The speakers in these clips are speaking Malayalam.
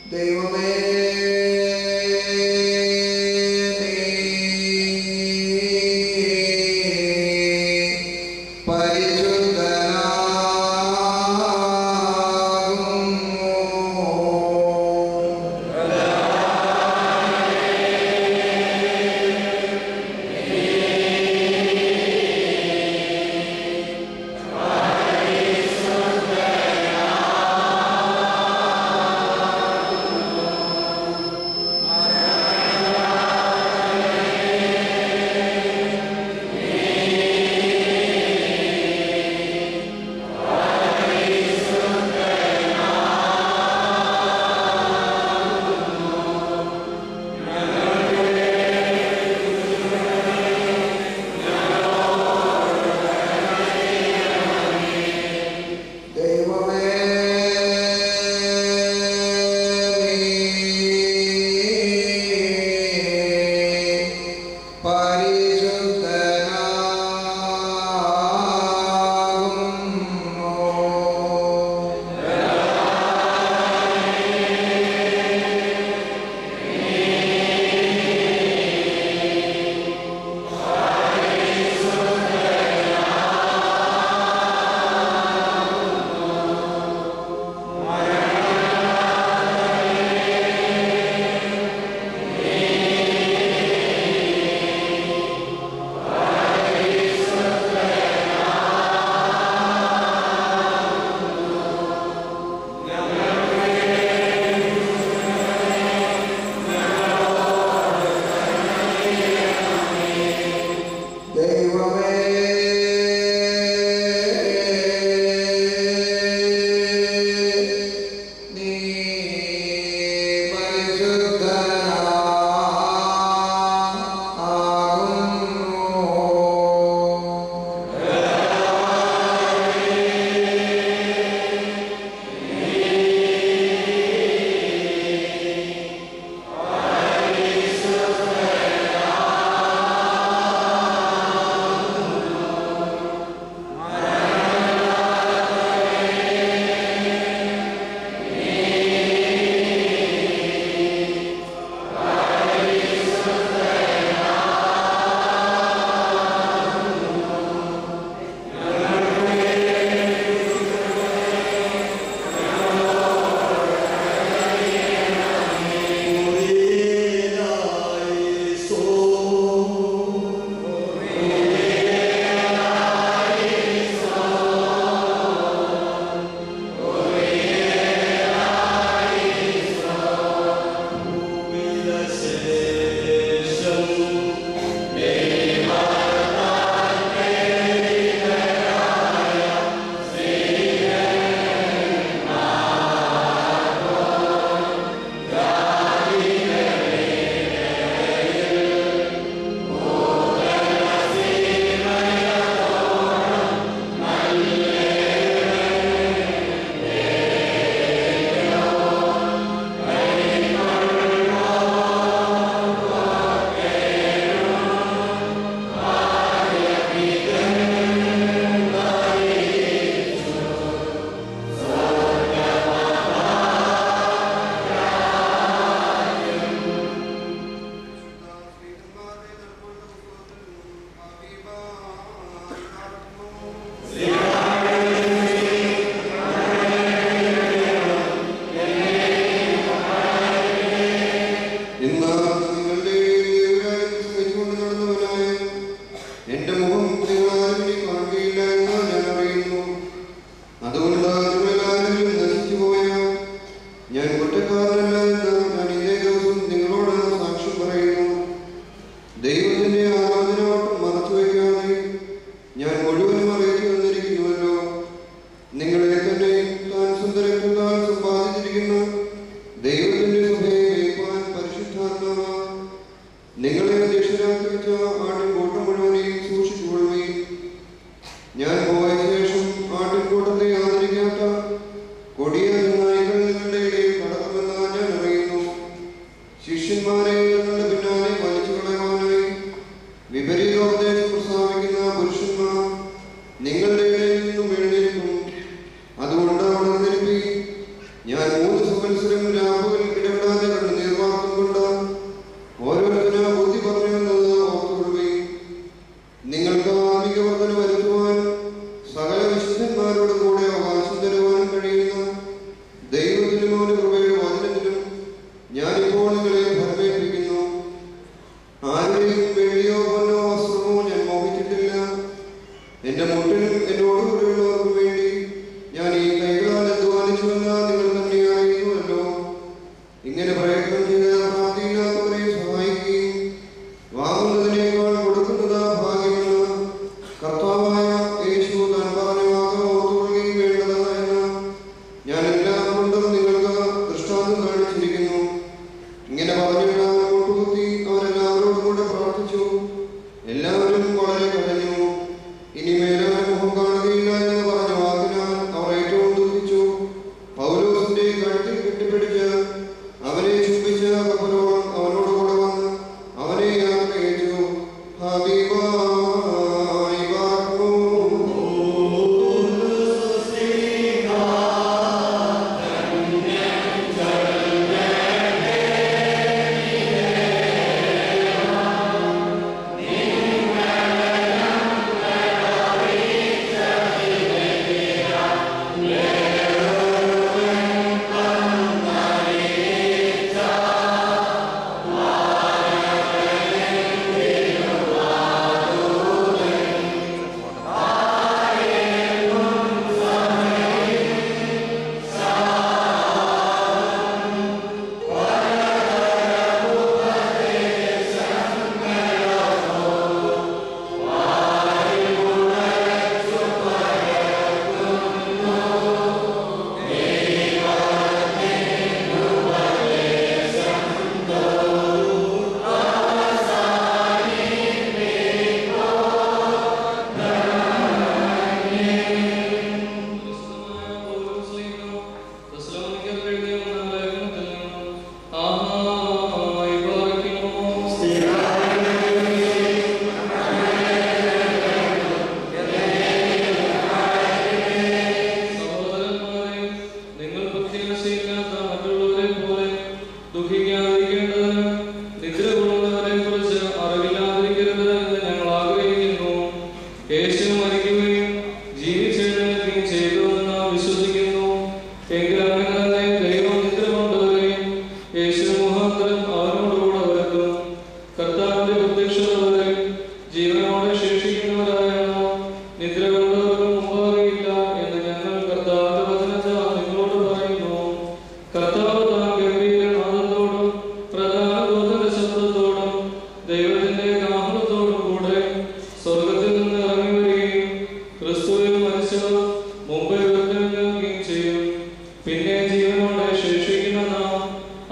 ദൈവമേ പരിശുദ്ധനാകുന്നു ദൈവമേ പരിശുദ്ധനാകുന്നു ദൈവമേ നീ പരിശുദ്ധനാകുന്നു ഇന്ന് നിങ്ങളുടെ ദൈവരാജ്യം സ്മരിച്ചുകൊണ്ട് നടന്നവനായ എന്റെ മുഖം നിങ്ങളാരും ഇനി കാണുകയില്ല എന്ന് ഞാൻ അറിയുന്നു അതുകൊണ്ട് നിങ്ങളെല്ലാവരും നശിച്ചു പോയ ഞാൻ കുറ്റക്കാരനല്ല എന്ന് ഞാൻ ഇതേ ദിവസം നിങ്ങളോട് സാക്ഷ്യം പറയുന്നു ദൈവത്തിന്റെ ആരാധനയോട്ടം മറച്ചു വയ്ക്കാതെ ഞാൻ മുഴുവനും അറിയിച്ചു തന്നിരിക്കുന്നുവല്ലോ നിങ്ങളെ തന്നെ താൻ സുന്ദരത്താൽ സമ്പാദിച്ചിരിക്കുന്ന ദൈവത്തിന്റെ സഭയെ മേയ്പ്പാൻ പരിശുദ്ധാത്മാവ നിങ്ങളെ അധ്യക്ഷരാക്കി വെച്ച ആട്ടിൻകൂട്ടം മുഴുവനെയും സൂക്ഷിച്ചുകൊള്ളുകയും ഞാൻ പോയ ശേഷം ആട്ടിൻകൂട്ടത്തെ ആദരിക്കാത്ത കൊടിയ നായികൾ നിങ്ങളുടെ ഇടയിൽ കടക്കുമെന്ന് ഞാൻ അറിയുന്നു ശിഷ്യന്മാരെ നിങ്ങളുടെ പിന്നാലെ വലിച്ചു കളയുവാനായി വിപരീതോപദേശം പ്രസ്താവിക്കുന്ന പുരുഷന്മാർ നിങ്ങളുടെ ഇടയിൽ നിന്നും എഴുന്നേൽക്കും അതുകൊണ്ട് അവിടെ നിൽപ്പി ഞാൻ മൂന്ന് സംവത്സരം രാഹുൽ ഇട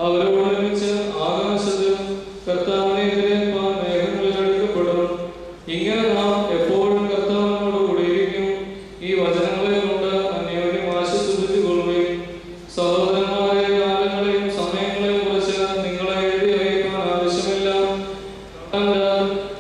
അവരോടൊന്നിച്ച് ആകാശത്ത് കർത്താവിനെ എതിരേൽപ്പാൻ മേഘങ്ങളിൽ എടുക്കപ്പെടും ഇങ്ങനെ നാം എപ്പോഴും കർത്താവിനോട് കൂടിയിരിക്കും ഈ വചനങ്ങളെ കൊണ്ട് അന്യോന്യം ആശ്വസിപ്പിച്ചുകൊള്ളുകയും സഹോദരന്മാരെ കാലങ്ങളെയും സമയങ്ങളെയും കുറിച്ച് നിങ്ങളെ എഴുതി അറിയിക്കാൻ ആവശ്യമില്ല കണ്ടാൽ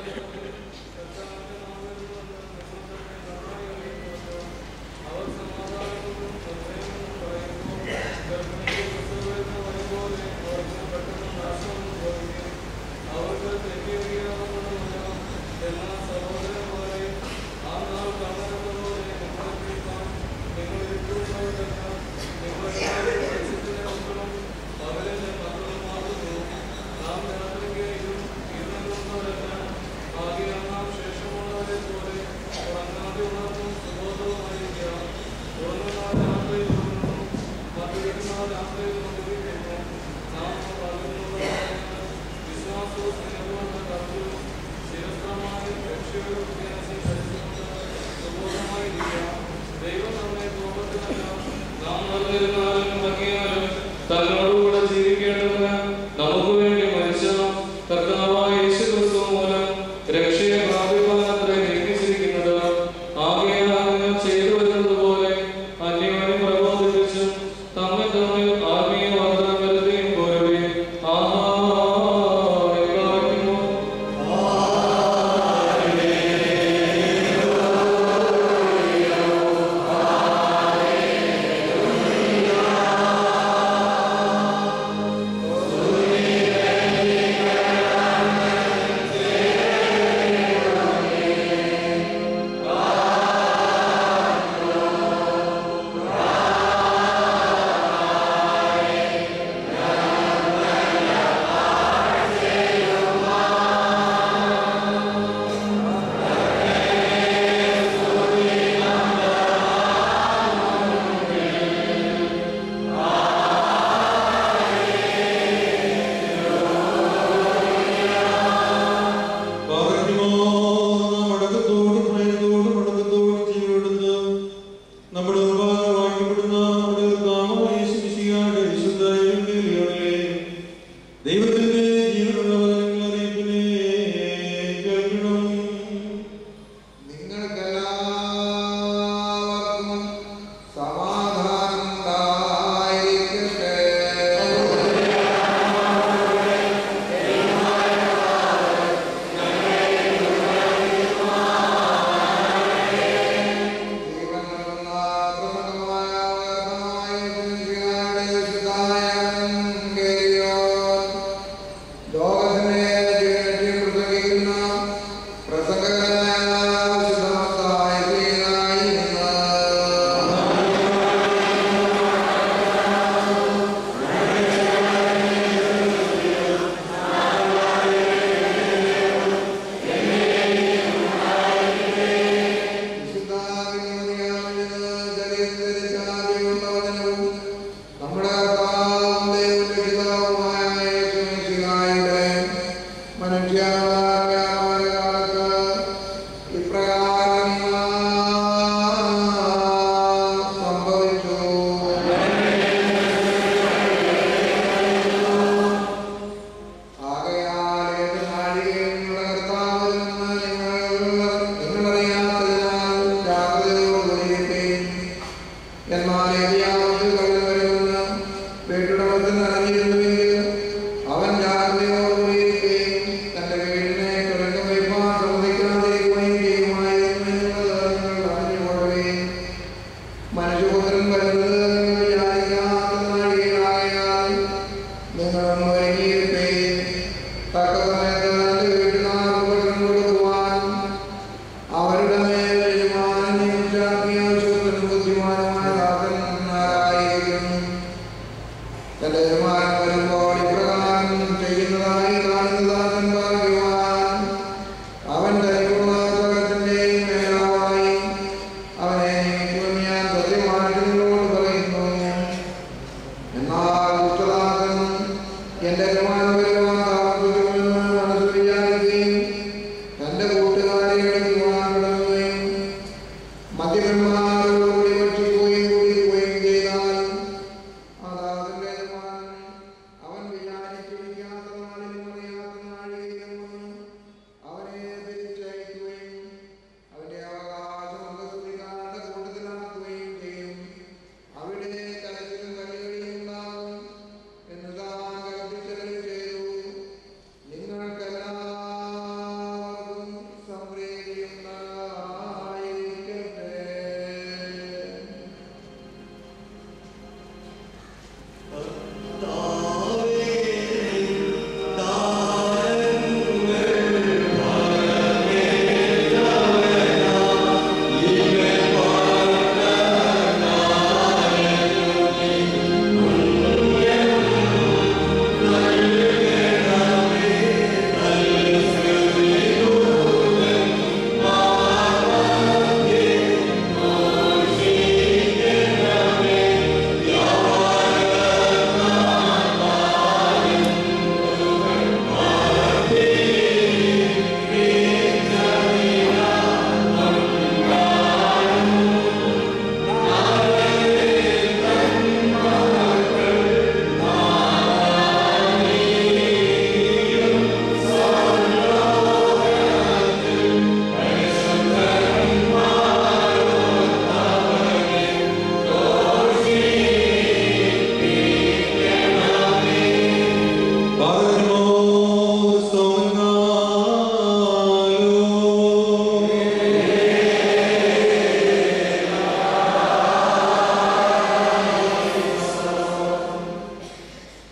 നാം നടന്നിരുന്നാലും ഭംഗിയാലും തന്നോടുകൂടെ ജീവിക്കേണ്ടതിന് നമുക്ക് വേണ്ടി മരിച്ച കർത്താവായ യേശു ക്രിസ്തു മൂലം രക്ഷയെ പ്രാപിപ്പാനത്രേ നിയമിച്ചിരിക്കുന്നത് ആകയാൽ നിങ്ങൾ ചെയ്തു വരുന്നത് പോലെ അന്യോന്യം പ്രബോധിപ്പിച്ചും തമ്മിൽ തമ്മിൽ ആത്മീയ വാർത്തകൾ വരുത്തുകയും പോരുകയും ആഹാ എല്ലാവർക്കും നമ്മുടെ മുമ്പാകെ വാഴ്ത്തപ്പെടുന്ന നമ്മുടെ കർത്താവായ യേശുമിശിഹായുടെ വിശുദ്ധ ദൈവത്തിന്റെ ജീവനുള്ള വചനങ്ങൾ അറിയിപ്പിനെ കേൾക്കണം നിങ്ങൾക്കെല്ലാവർക്കും സമാധാനം ഉണ്ടായിരിക്കട്ടെ. ജീവൻ നൽകുന്ന പ്രസംഗമായ ഉയർന്നമായ യേശുമിശിഹായുടെ വിശുദ്ധായ കേരിയോൻ. ലോകത്തിനെ ജീവനെയും പ്രസംഗിക്കുന്ന പ്രസംഗകനായ വിശുദ്ധമത്തായ പ്രിയനായിരുന്ന വിശുദ്ധ വിനോദിയാമിന് ചരിത്രചാരിയുള്ള വചനവും നമ്മുടെ കർത്താവും ദൈവവും രക്ഷിതാവുമായ യേശുമിശിഹായുടെ മനുഷ്യാവതാരമായ കാലത്ത് ഇപ്രകാരം സംഭവിച്ചു ആകയാൽ ഏത് നാഴികയും നിങ്ങളുടെ കർത്താവിൽ നിന്ന് നിങ്ങൾ നിങ്ങളറിയാത്തതിനാൽ ജാഗ്രതയോടുകൂടിയിരിക്കുകയും എന്നാൽ ഏരിയാമത്തിൽ കടന്നു വരുമെന്ന് വീട്ടുടമസ്ഥൻ അറിഞ്ഞിരുന്നുവെങ്കിൽ അവൻ ജാഗ്രതയോടുകൂടിയിരിക്കുകയും തന്റെ വീടിനെ തുറന്നു വയ്പ്പാൻ സമ്മതിക്കാതിരിക്കുകയും ചെയ്യുമായിരുന്നു എന്നുള്ളത് നിങ്ങൾ അറിഞ്ഞുകൊള്ളുകയും മനുഷ്യപുത്രൻ വരുന്നത് നിങ്ങൾ വിചാരിക്കാത്ത നാഴികയായാൽ നിങ്ങളും ഒരുങ്ങിയിരിക്കുകയും തക്ക സമയത്ത് തന്റെ വീട്ടുകാർക്ക് ഭക്ഷണം കൊടുക്കുവാൻ അവരുടെ മേൽ യജമാനൻ നിയമിച്ചാക്കിയ ശുദ്ധനും ബുദ്ധിമാനുമായ ദാസന്മാരായിരിക്കും തന്റെ യജമാനൻ വരുമ്പോൾ ഇപ്രകാരം ചെയ്യുന്നതായി കാണുന്ന ദാസൻ ഭാഗ്യവാൻ അവൻ തനിക്കുള്ള സകലത്തിന്റെയും മേലായി അവനെ നിയമിക്കുമെന്ന് ഞാൻ സത്യമായിട്ട് നിങ്ങളോട് പറയുന്നു എന്നാൽ ദുഷ്ടദാസൻ എന്റെ യജമാനൻ വരുവാൻ താമസിക്കുമെന്ന് മനസ്സ് വിചാരിക്കുകയും തന്റെ കൂട്ടുകാരെ എടുക്കുവാൻ തുടങ്ങുകയും മദ്യപന്മാരോടുകൂടി ഭക്ഷിക്കുകയും കുടിക്കുകയും ചെയ്താൽ ആ ദാസന്റെ യജമാനൻ അവൻ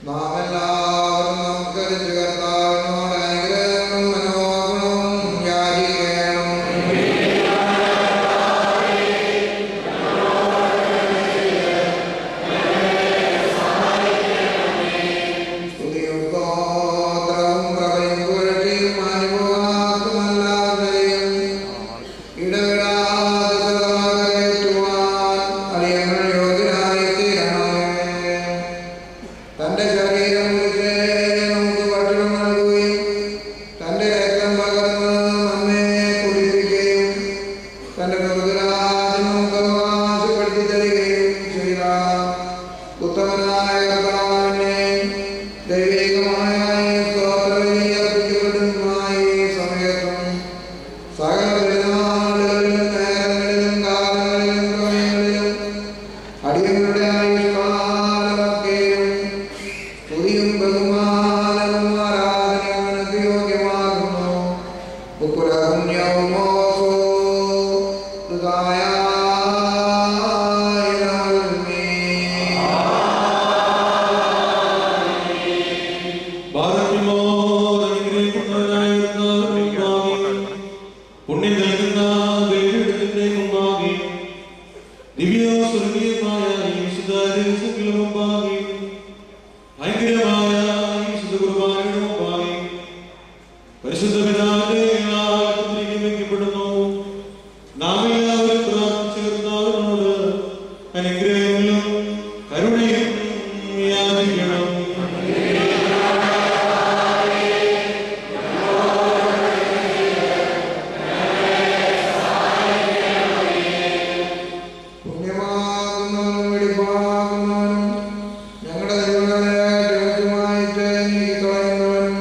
നാം എല്ലാവരും നമസ്കരിച്ച് കർത്താവിനോട് അനുഗ്രഹവും മനോഗുണവും യാചിക്കണം സ്തുതിയും സ്തോത്രവും പ്രഭയും പുകഴ്ചയും അനുഭവാക്കുമല്ലാതെയും ഇടവിടാതെ സദാകരേറ്റുവാൻ അടിയങ്ങൾ യോഗ്യരായിത്തീരണമേ. തന്റെ ശരീരം മുറിച്ച് നമുക്ക് ഭക്ഷണം നൽകുകയും തന്റെ രക്തം പകർന്ന് നമ്മെ കുടിപ്പിക്കുകയും തന്റെ സ്വർഗ്ഗരാജ്യം നമുക്ക് അവകാശപ്പെടുത്തി തരികയും ചെയ്ത ഉത്തമനായ കർത്താവിനെ ദൈവികമായ ഈ സ്തോത്രബലി അർപ്പിക്കപ്പെടുന്നതുമായ ഈ സമയത്തും സകല പെരുന്നാളുകളിലും നേരങ്ങളിലും കാലങ്ങളിലും സമയങ്ങളിലും അടിയങ്ങളുടെ ആയുഷ്കാലമൊക്കെയും സ്തുതിയും ബഹുമാനവും ആരാധനയും നിനക്ക് യോഗ്യമാകുന്നു പുക്കുരപുണ്യവും പുണ്യം നൽകുന്ന ബലിപീഠത്തിന്റെ മുമ്പാകെ ദിവ്യ സ്വർഗീയമായ ഈ വിശുദ്ധ രഹസ്യങ്ങളുടെ മുമ്പാകെ ഭയങ്കരമായ ഈ വിശുദ്ധ കുർബാനയുടെ മുമ്പാകെ പരിശുദ്ധ പിതാവിന്റെ ആത്മത്തിലേക്ക് വയ്ക്കപ്പെടുന്നു നാം എല്ലാവരും പ്രാർത്ഥിച്ച് കർത്താവിനോട് അനുഗ്രഹങ്ങളും കരുണയും യാചിക്കണം പുണ്യമാകുന്നവനും വെടിപ്പാകുന്നവനും ഞങ്ങളുടെ ദൈവങ്ങളെ രഹസ്യമായിട്ട് നീക്കിക്കളയുന്നവനും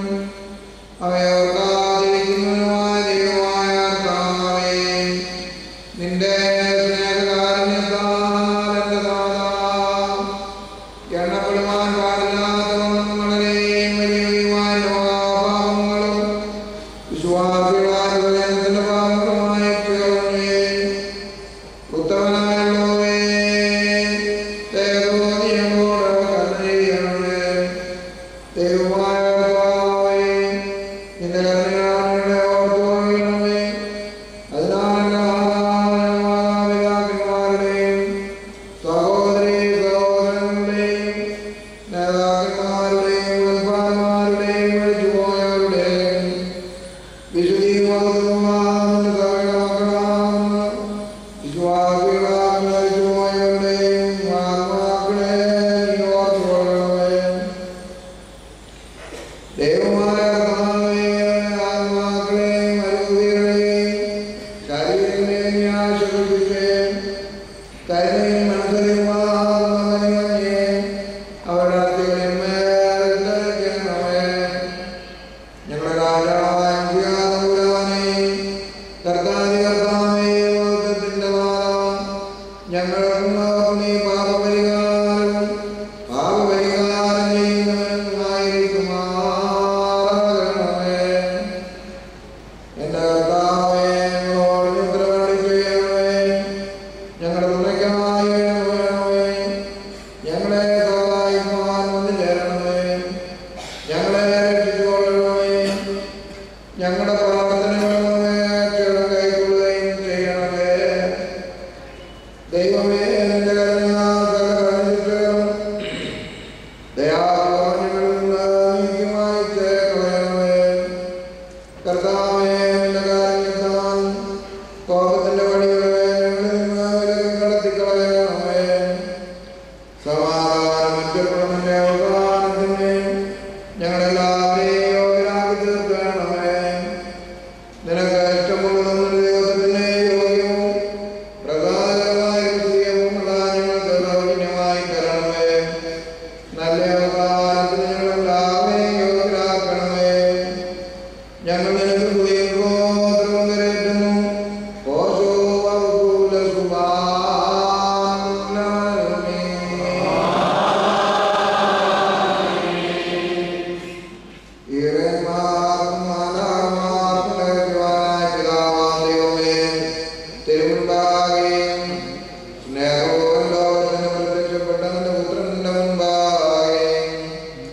അവയോർക്കാതിരിക്കുന്നവനുമായ ദൈവമായ കർത്താവേ, നിന്റെ സ്നേഹകാരുണ്യത്താൽ എന്റെ നാഥാ, എണ്ണപ്പെടുവാൻ പാടില്ലാത്തവണ്ണം വളരെയും വലിയവയുമായ ലോകാപാപങ്ങളും വിശ്വാസികളായ ഹൃദയത്തിന്റെ പാപങ്ങളുമായി കളഞ്ഞേ ഉത്തമനായുള്ളവേ, ദയതോന്നിയങ്ങോട് കരുണ ചെയ്യണമേ. ദൈവമായ കർത്താവേ, നിന്റെ കരുണയാണ് ഞങ്ങളെ ഓർത്തുകൊള്ളണമേ. അതിനാൽ എൻ്റെ മാതാപിതാക്കന്മാരുടെയും സഹോദരീ സഹോദരങ്ങളുടെയും നേതാക്കന്മാരുടെയും വൽപ്പാന്മാരുടെയും മരിച്ചുപോയവരുടെയും വിശുദ്ധിയും മഹത്വവുമാകുന്ന സകല മക്കളാകുന്ന വിശ്വാസികളാകുന്ന മരിച്ചുപോയവരുടെയും ആത്മാക്കളെ നീ ഓർത്തുകൊള്ളണമേ. ദൈവമായ കർത്താവേ, ആത്മാക്കളെയും അരൂപികളെയും ശരീരങ്ങളെയും നീ ആശീർവദിക്കുകയും കരുണയും മനസ്സറിയുമാകുന്ന കനിവനെ അവരുടെ അസ്ഥികളിന്മേൽ ധരിക്കണമേ. ഞങ്ങളുടെ രാജാവായ പുരാതപുരാനേ, കർത്താവേ, കർത്താവേ, മഹത്വത്തിന്റെ നാഥ, ഞങ്ങൾക്കും അവർക്കും നീ പാപപരിഹാരവും പാപപരിഹാരം ചെയ്യുന്നവനുമായിരിക്കുമാറാകണമേ. എന്റെ കർത്താവേ, ഞങ്ങളോട് നിദ്ര കാണിക്കുകയണമേ. ഞങ്ങളുടെ തുണയ്ക്കായി വേണമേ ഞങ്ങളെ സഹായിക്കുവാൻ വന്നു ചേരണമേ ഞങ്ങളെ രക്ഷിച്ചുകൊള്ളണമേ ഞങ്ങളുടെ പ്രാർത്ഥനകളെ ക്ഷണം കൈക്കൊള്ളുകയും ചെയ്യണമേ ദൈവമേ നിന്റെ കരുണയാൽ സകല കരുണയും ദയാപൂർവ്വം ഞങ്ങളിൽ നിന്ന് നീക്കി മായ്ച്ച് കളയണമേ കർത്താവേ നിന്റെ കാരുണ്യത്താൽ കോപത്തിന്റെ വഴികളെ ഞങ്ങളിൽ നിന്ന് വിലക്കി കടത്തിക്കളയണമേ സമാധാനം ഒറ്റപ്പെടുന്നതിന്റെ അവസാനത്തിന് ഞങ്ങളെല്ലാവരെയും യോഗ്യരാക്കി തീർക്കണമേ നിനക്ക് ഇഷ്ടമുള്ളതെന്ന ദൈവത്തിന്റെ യോഗ്യവും പ്രസാദകരമായ ക്രിസ്തീയവുമുള്ള ഞങ്ങൾക്ക് സൗജന്യമായി തരണമേ നല്ല അവസാനത്തിന് ഞങ്ങളെല്ലാവരെയും യോഗ്യരാക്കണമേ ഞങ്ങൾ നിനക്ക് പുതിയ ഗോത്രവും കരേറ്റുന്നു ഓശോ വകുല സ്നേഹവും ലോകത്തിന് പ്രത്യക്ഷപ്പെട്ട നിന്റെ പുത്രന്റെ മുൻപാകെ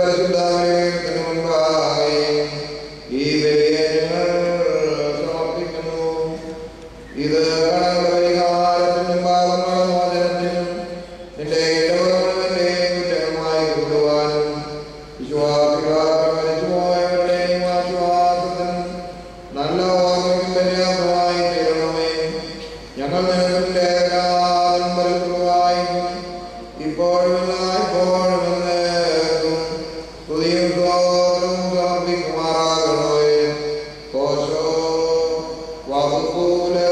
പരിശുദ്ധാലയത്തിന് മുൻപാകെ ഈ ബലിയെ ഞങ്ങൾ സമർപ്പിക്കുന്നു ഇത് കടങ്ങളുടെ പരിഹാരത്തിനും പാപങ്ങളുടെ മോചനത്തിനും നിന്റെ ഇടവകളുടെ കുറ്റമായി കൊണ്ടുപോകാനും വിശ്വാസികളാൽ മരിച്ചുപോയവരുടെയും ആശ്വാസത്തിനും നല്ല ഓർമ്മയ്ക്കും പര്യാപ്തമായി തീരണമേ ഞങ്ങൾ നിങ്ങളുടെ എല്ലാവരും പരിശുദ്ധമായും ഇപ്പോഴും എല്ലായ്പ്പോഴും എന്നേക്കും സ്തുതിയും സ്തോത്രവും സമർപ്പിക്കുമാറാകണമേ കോശോ വകുപ്പൂല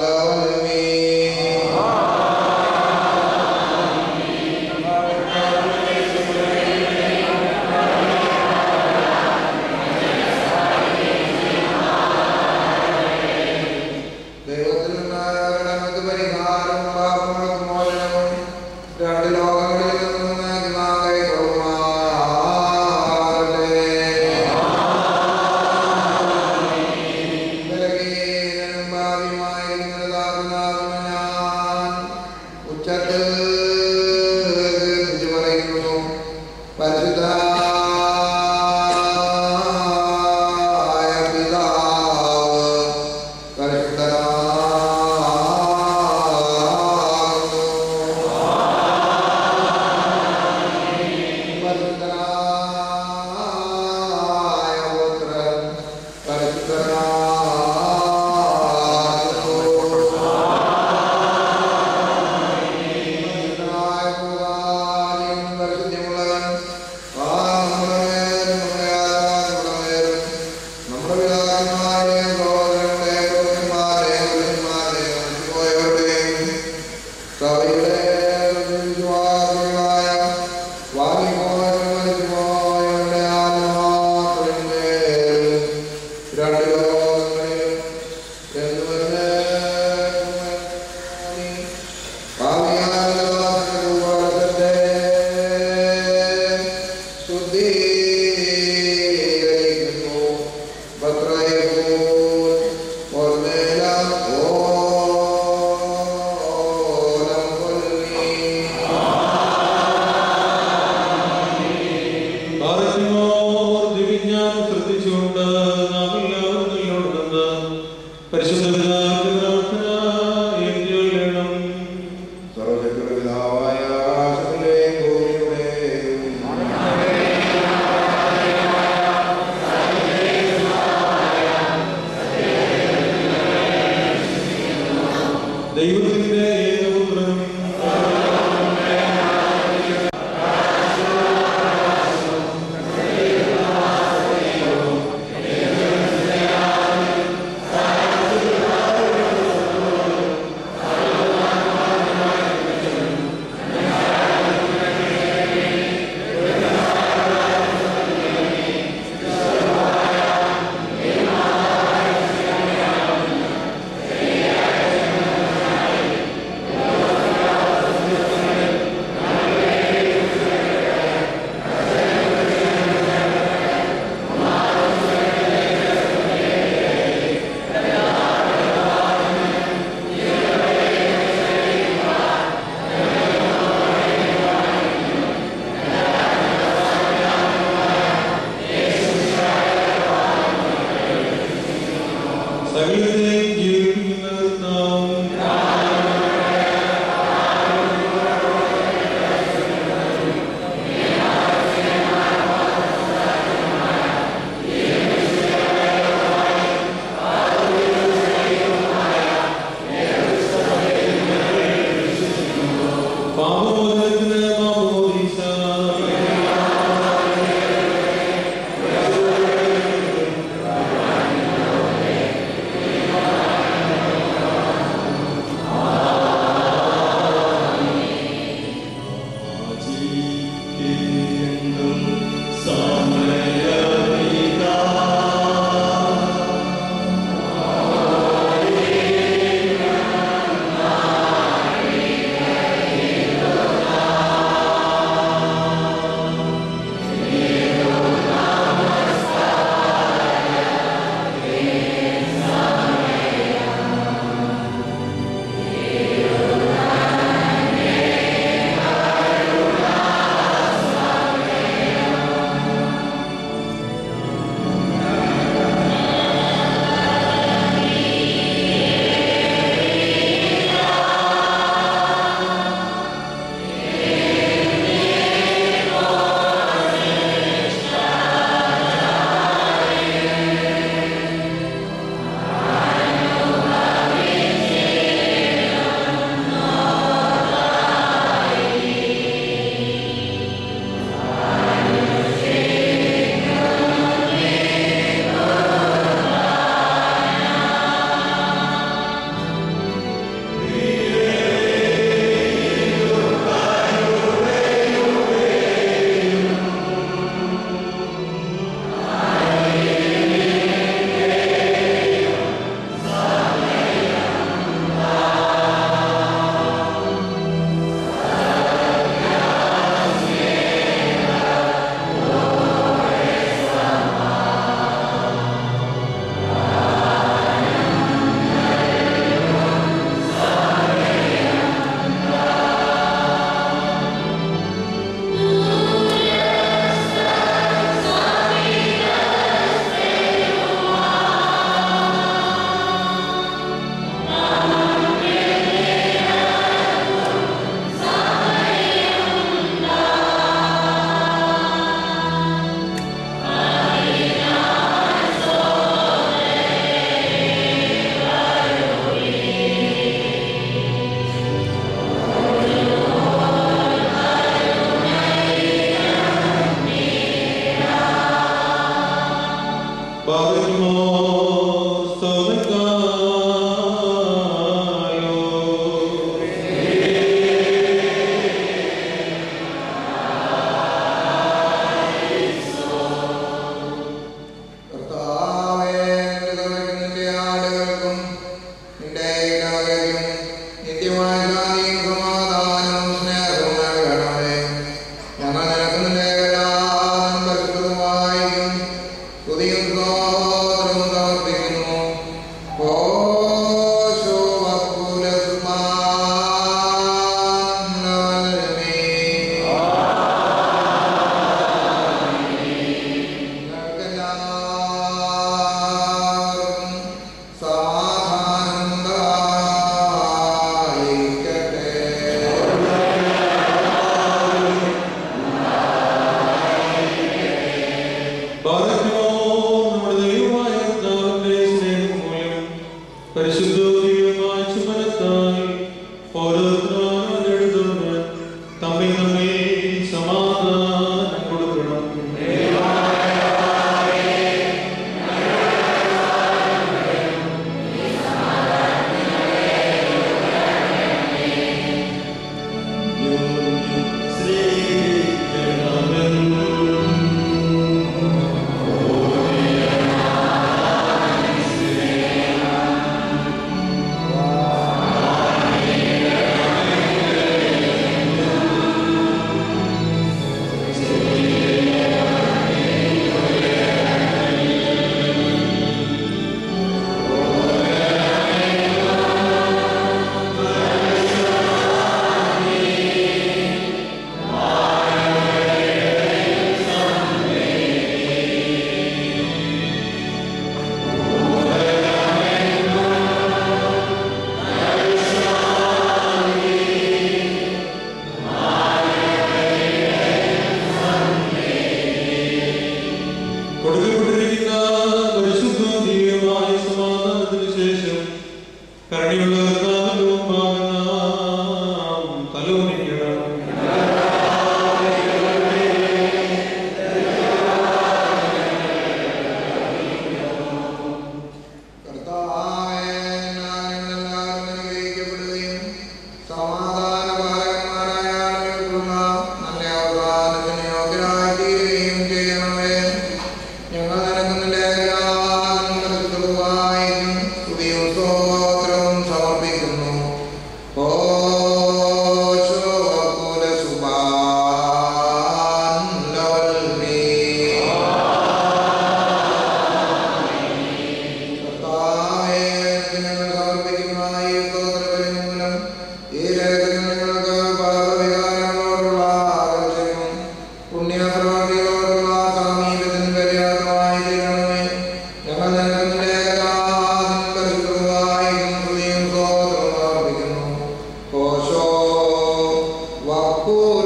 ശുഭാലമേ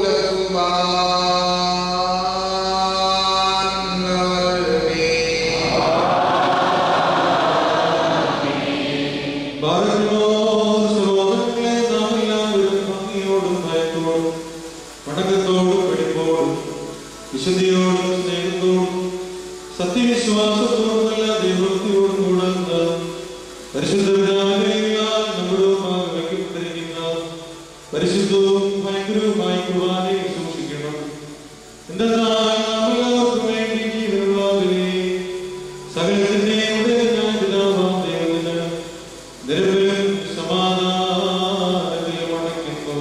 ഭാരതമോ സഹോദരങ്ങളെ നാം എല്ലാവരും ഭംഗിയോടും ഭയത്തോടും വണക്കത്തോടും വെടിപ്പോടും വിശുദ്ധിയോടും സ്നേഹത്തോടും സത്യവിശ്വാസത്തോടും എല്ലാ ദൈവഭക്തിയോടും കൂടെ പരിശുദ്ധ പിതാവിനാൽ നമ്മുടെ മുമ്പാകെ വയ്ക്കപ്പെട്ടിരിക്കുന്ന പരിശുദ്ധവും ഭയങ്കരവുമായി കുർബാനയെ സൂക്ഷിക്കണം എന്തെന്നാൽ നാം എല്ലാവർക്കും വേണ്ടി ജീവനുള്ളവരെ സകലത്തിന്റെയും ഉടയവനായ പിതാവാം ദൈവത്തിന് നിരവധി സമാധാനത്തിൽ മടക്കുന്നു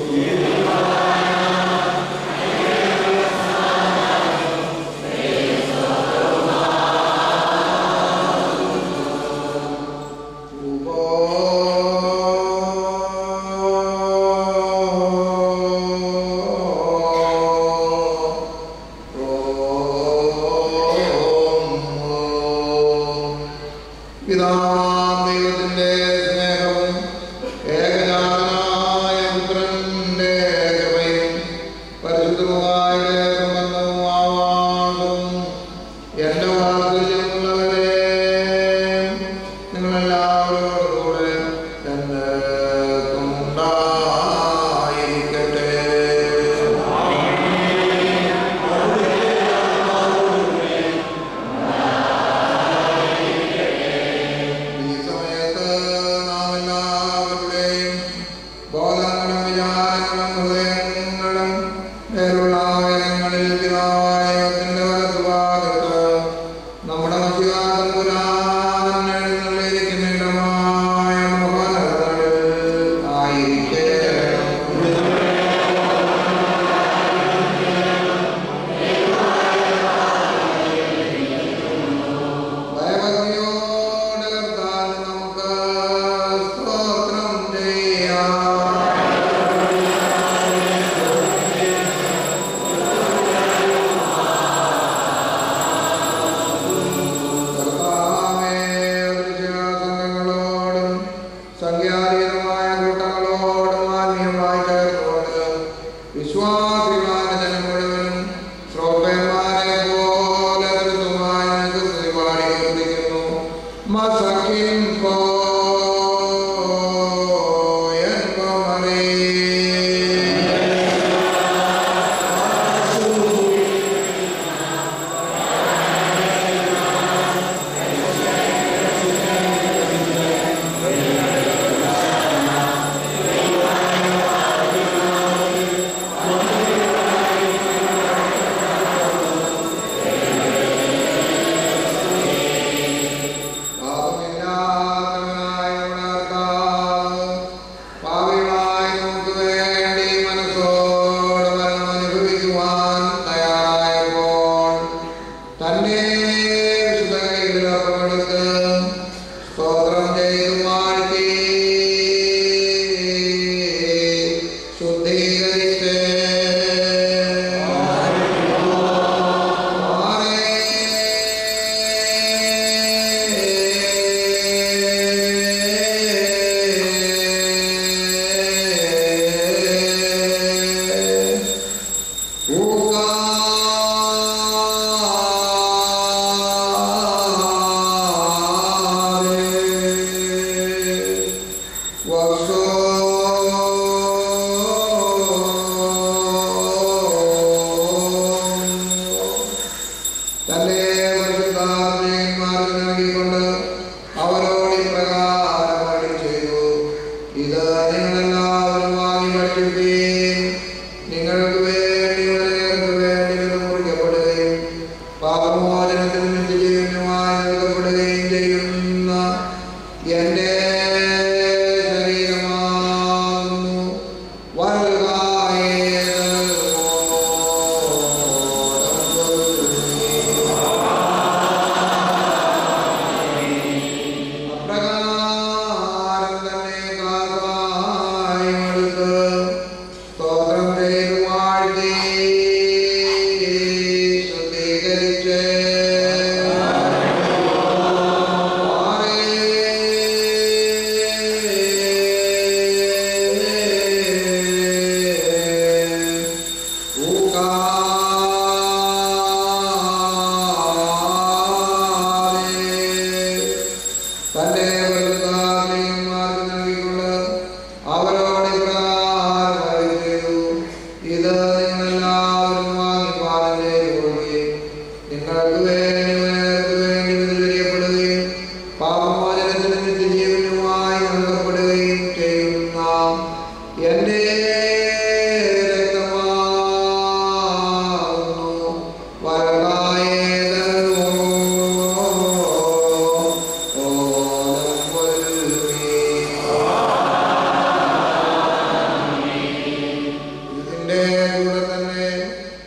പിതാദൈവത്തിന്റെ സ്നേഹവും ഏകജാതനായ പുത്രന്റെ കൃപയും പരിശുദ്ധമായ ബന്ധവും ആവാസവും എന്റെ വാർത്തയുള്ളവരെ നിങ്ങളെല്ലാവരോടും കൂടെ എന്നേക്കും ഉണ്ടായിരിക്കട്ടെ ഈ സമയത്ത് നാം എല്ലാവരുടെയും ബോധങ്ങളും വിചാരങ്ങളും ഹൃദയങ്ങളും മേലുള്ള ഉയരങ്ങളിൽ പിതാവായ ദൈവത്തിന്റെ വലതുഭാഗത്ത് നമ്മുടെ മധ്യകാലം പുരാതനം എഴുന്നള്ളിയിരിക്കുന്ന ഇടമായ മഹാനഗരങ്ങളിൽ ആയിരിക്കണം ഭയഭക്തിയോടെ കർത്താവിന് നമുക്ക് സ്തോത്രം ചെയ്യാം എല്ലാവരും വാങ്ങി പാലം ചെയ്തുകൊള്ളുകയും നിങ്ങൾക്ക് വേണ്ടി നിങ്ങൾക്ക് വേണ്ടി വിതറിയപ്പെടുകയും പാപമോചനത്തിന് നിത്യജീവനുമായി നൽകപ്പെടുകയും ചെയ്യുന്ന എന്റെ രക്തമാകുന്നു വരകായേതോ ഓലം കൊല്ലുകയും ഇതിന്റെ കൂടെ തന്നെ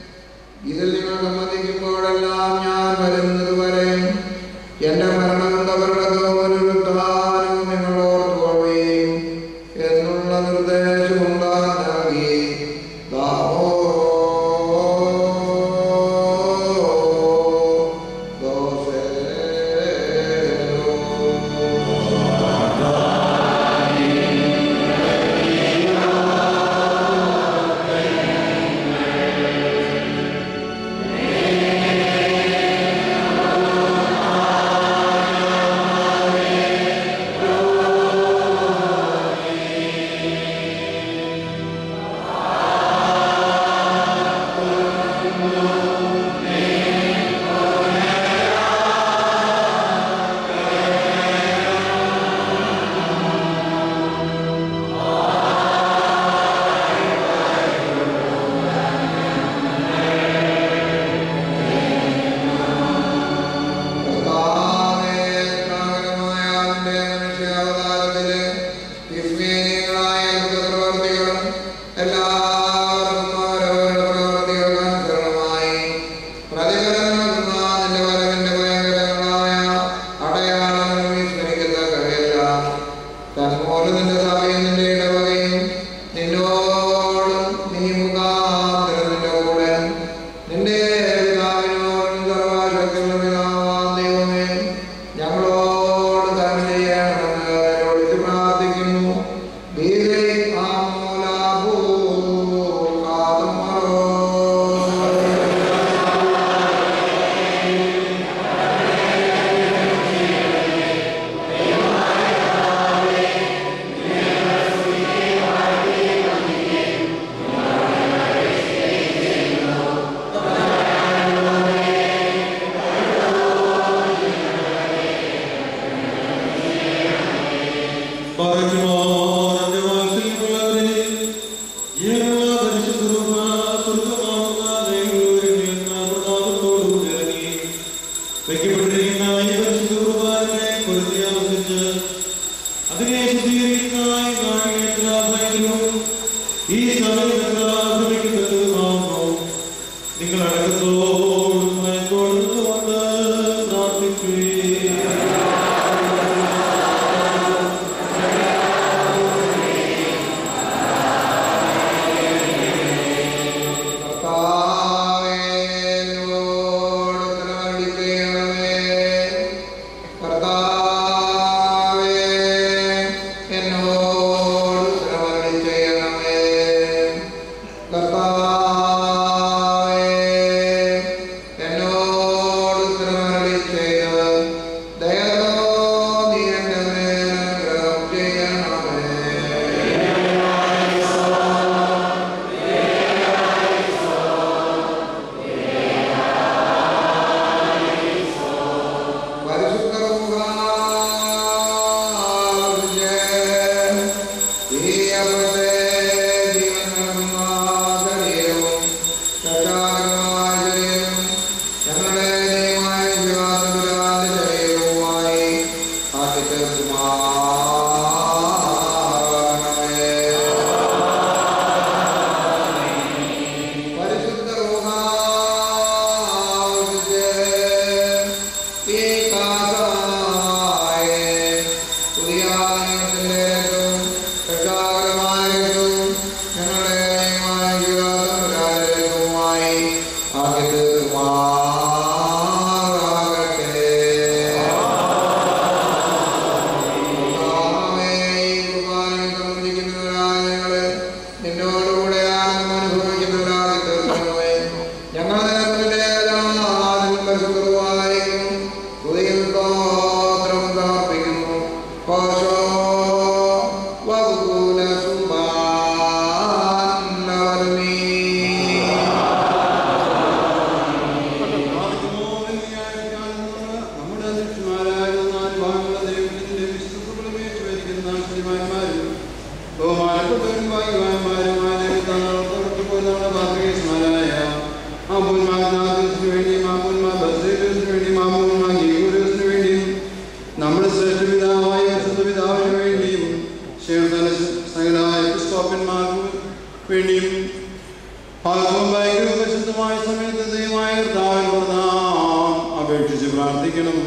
പ്രാർത്ഥിക്കണം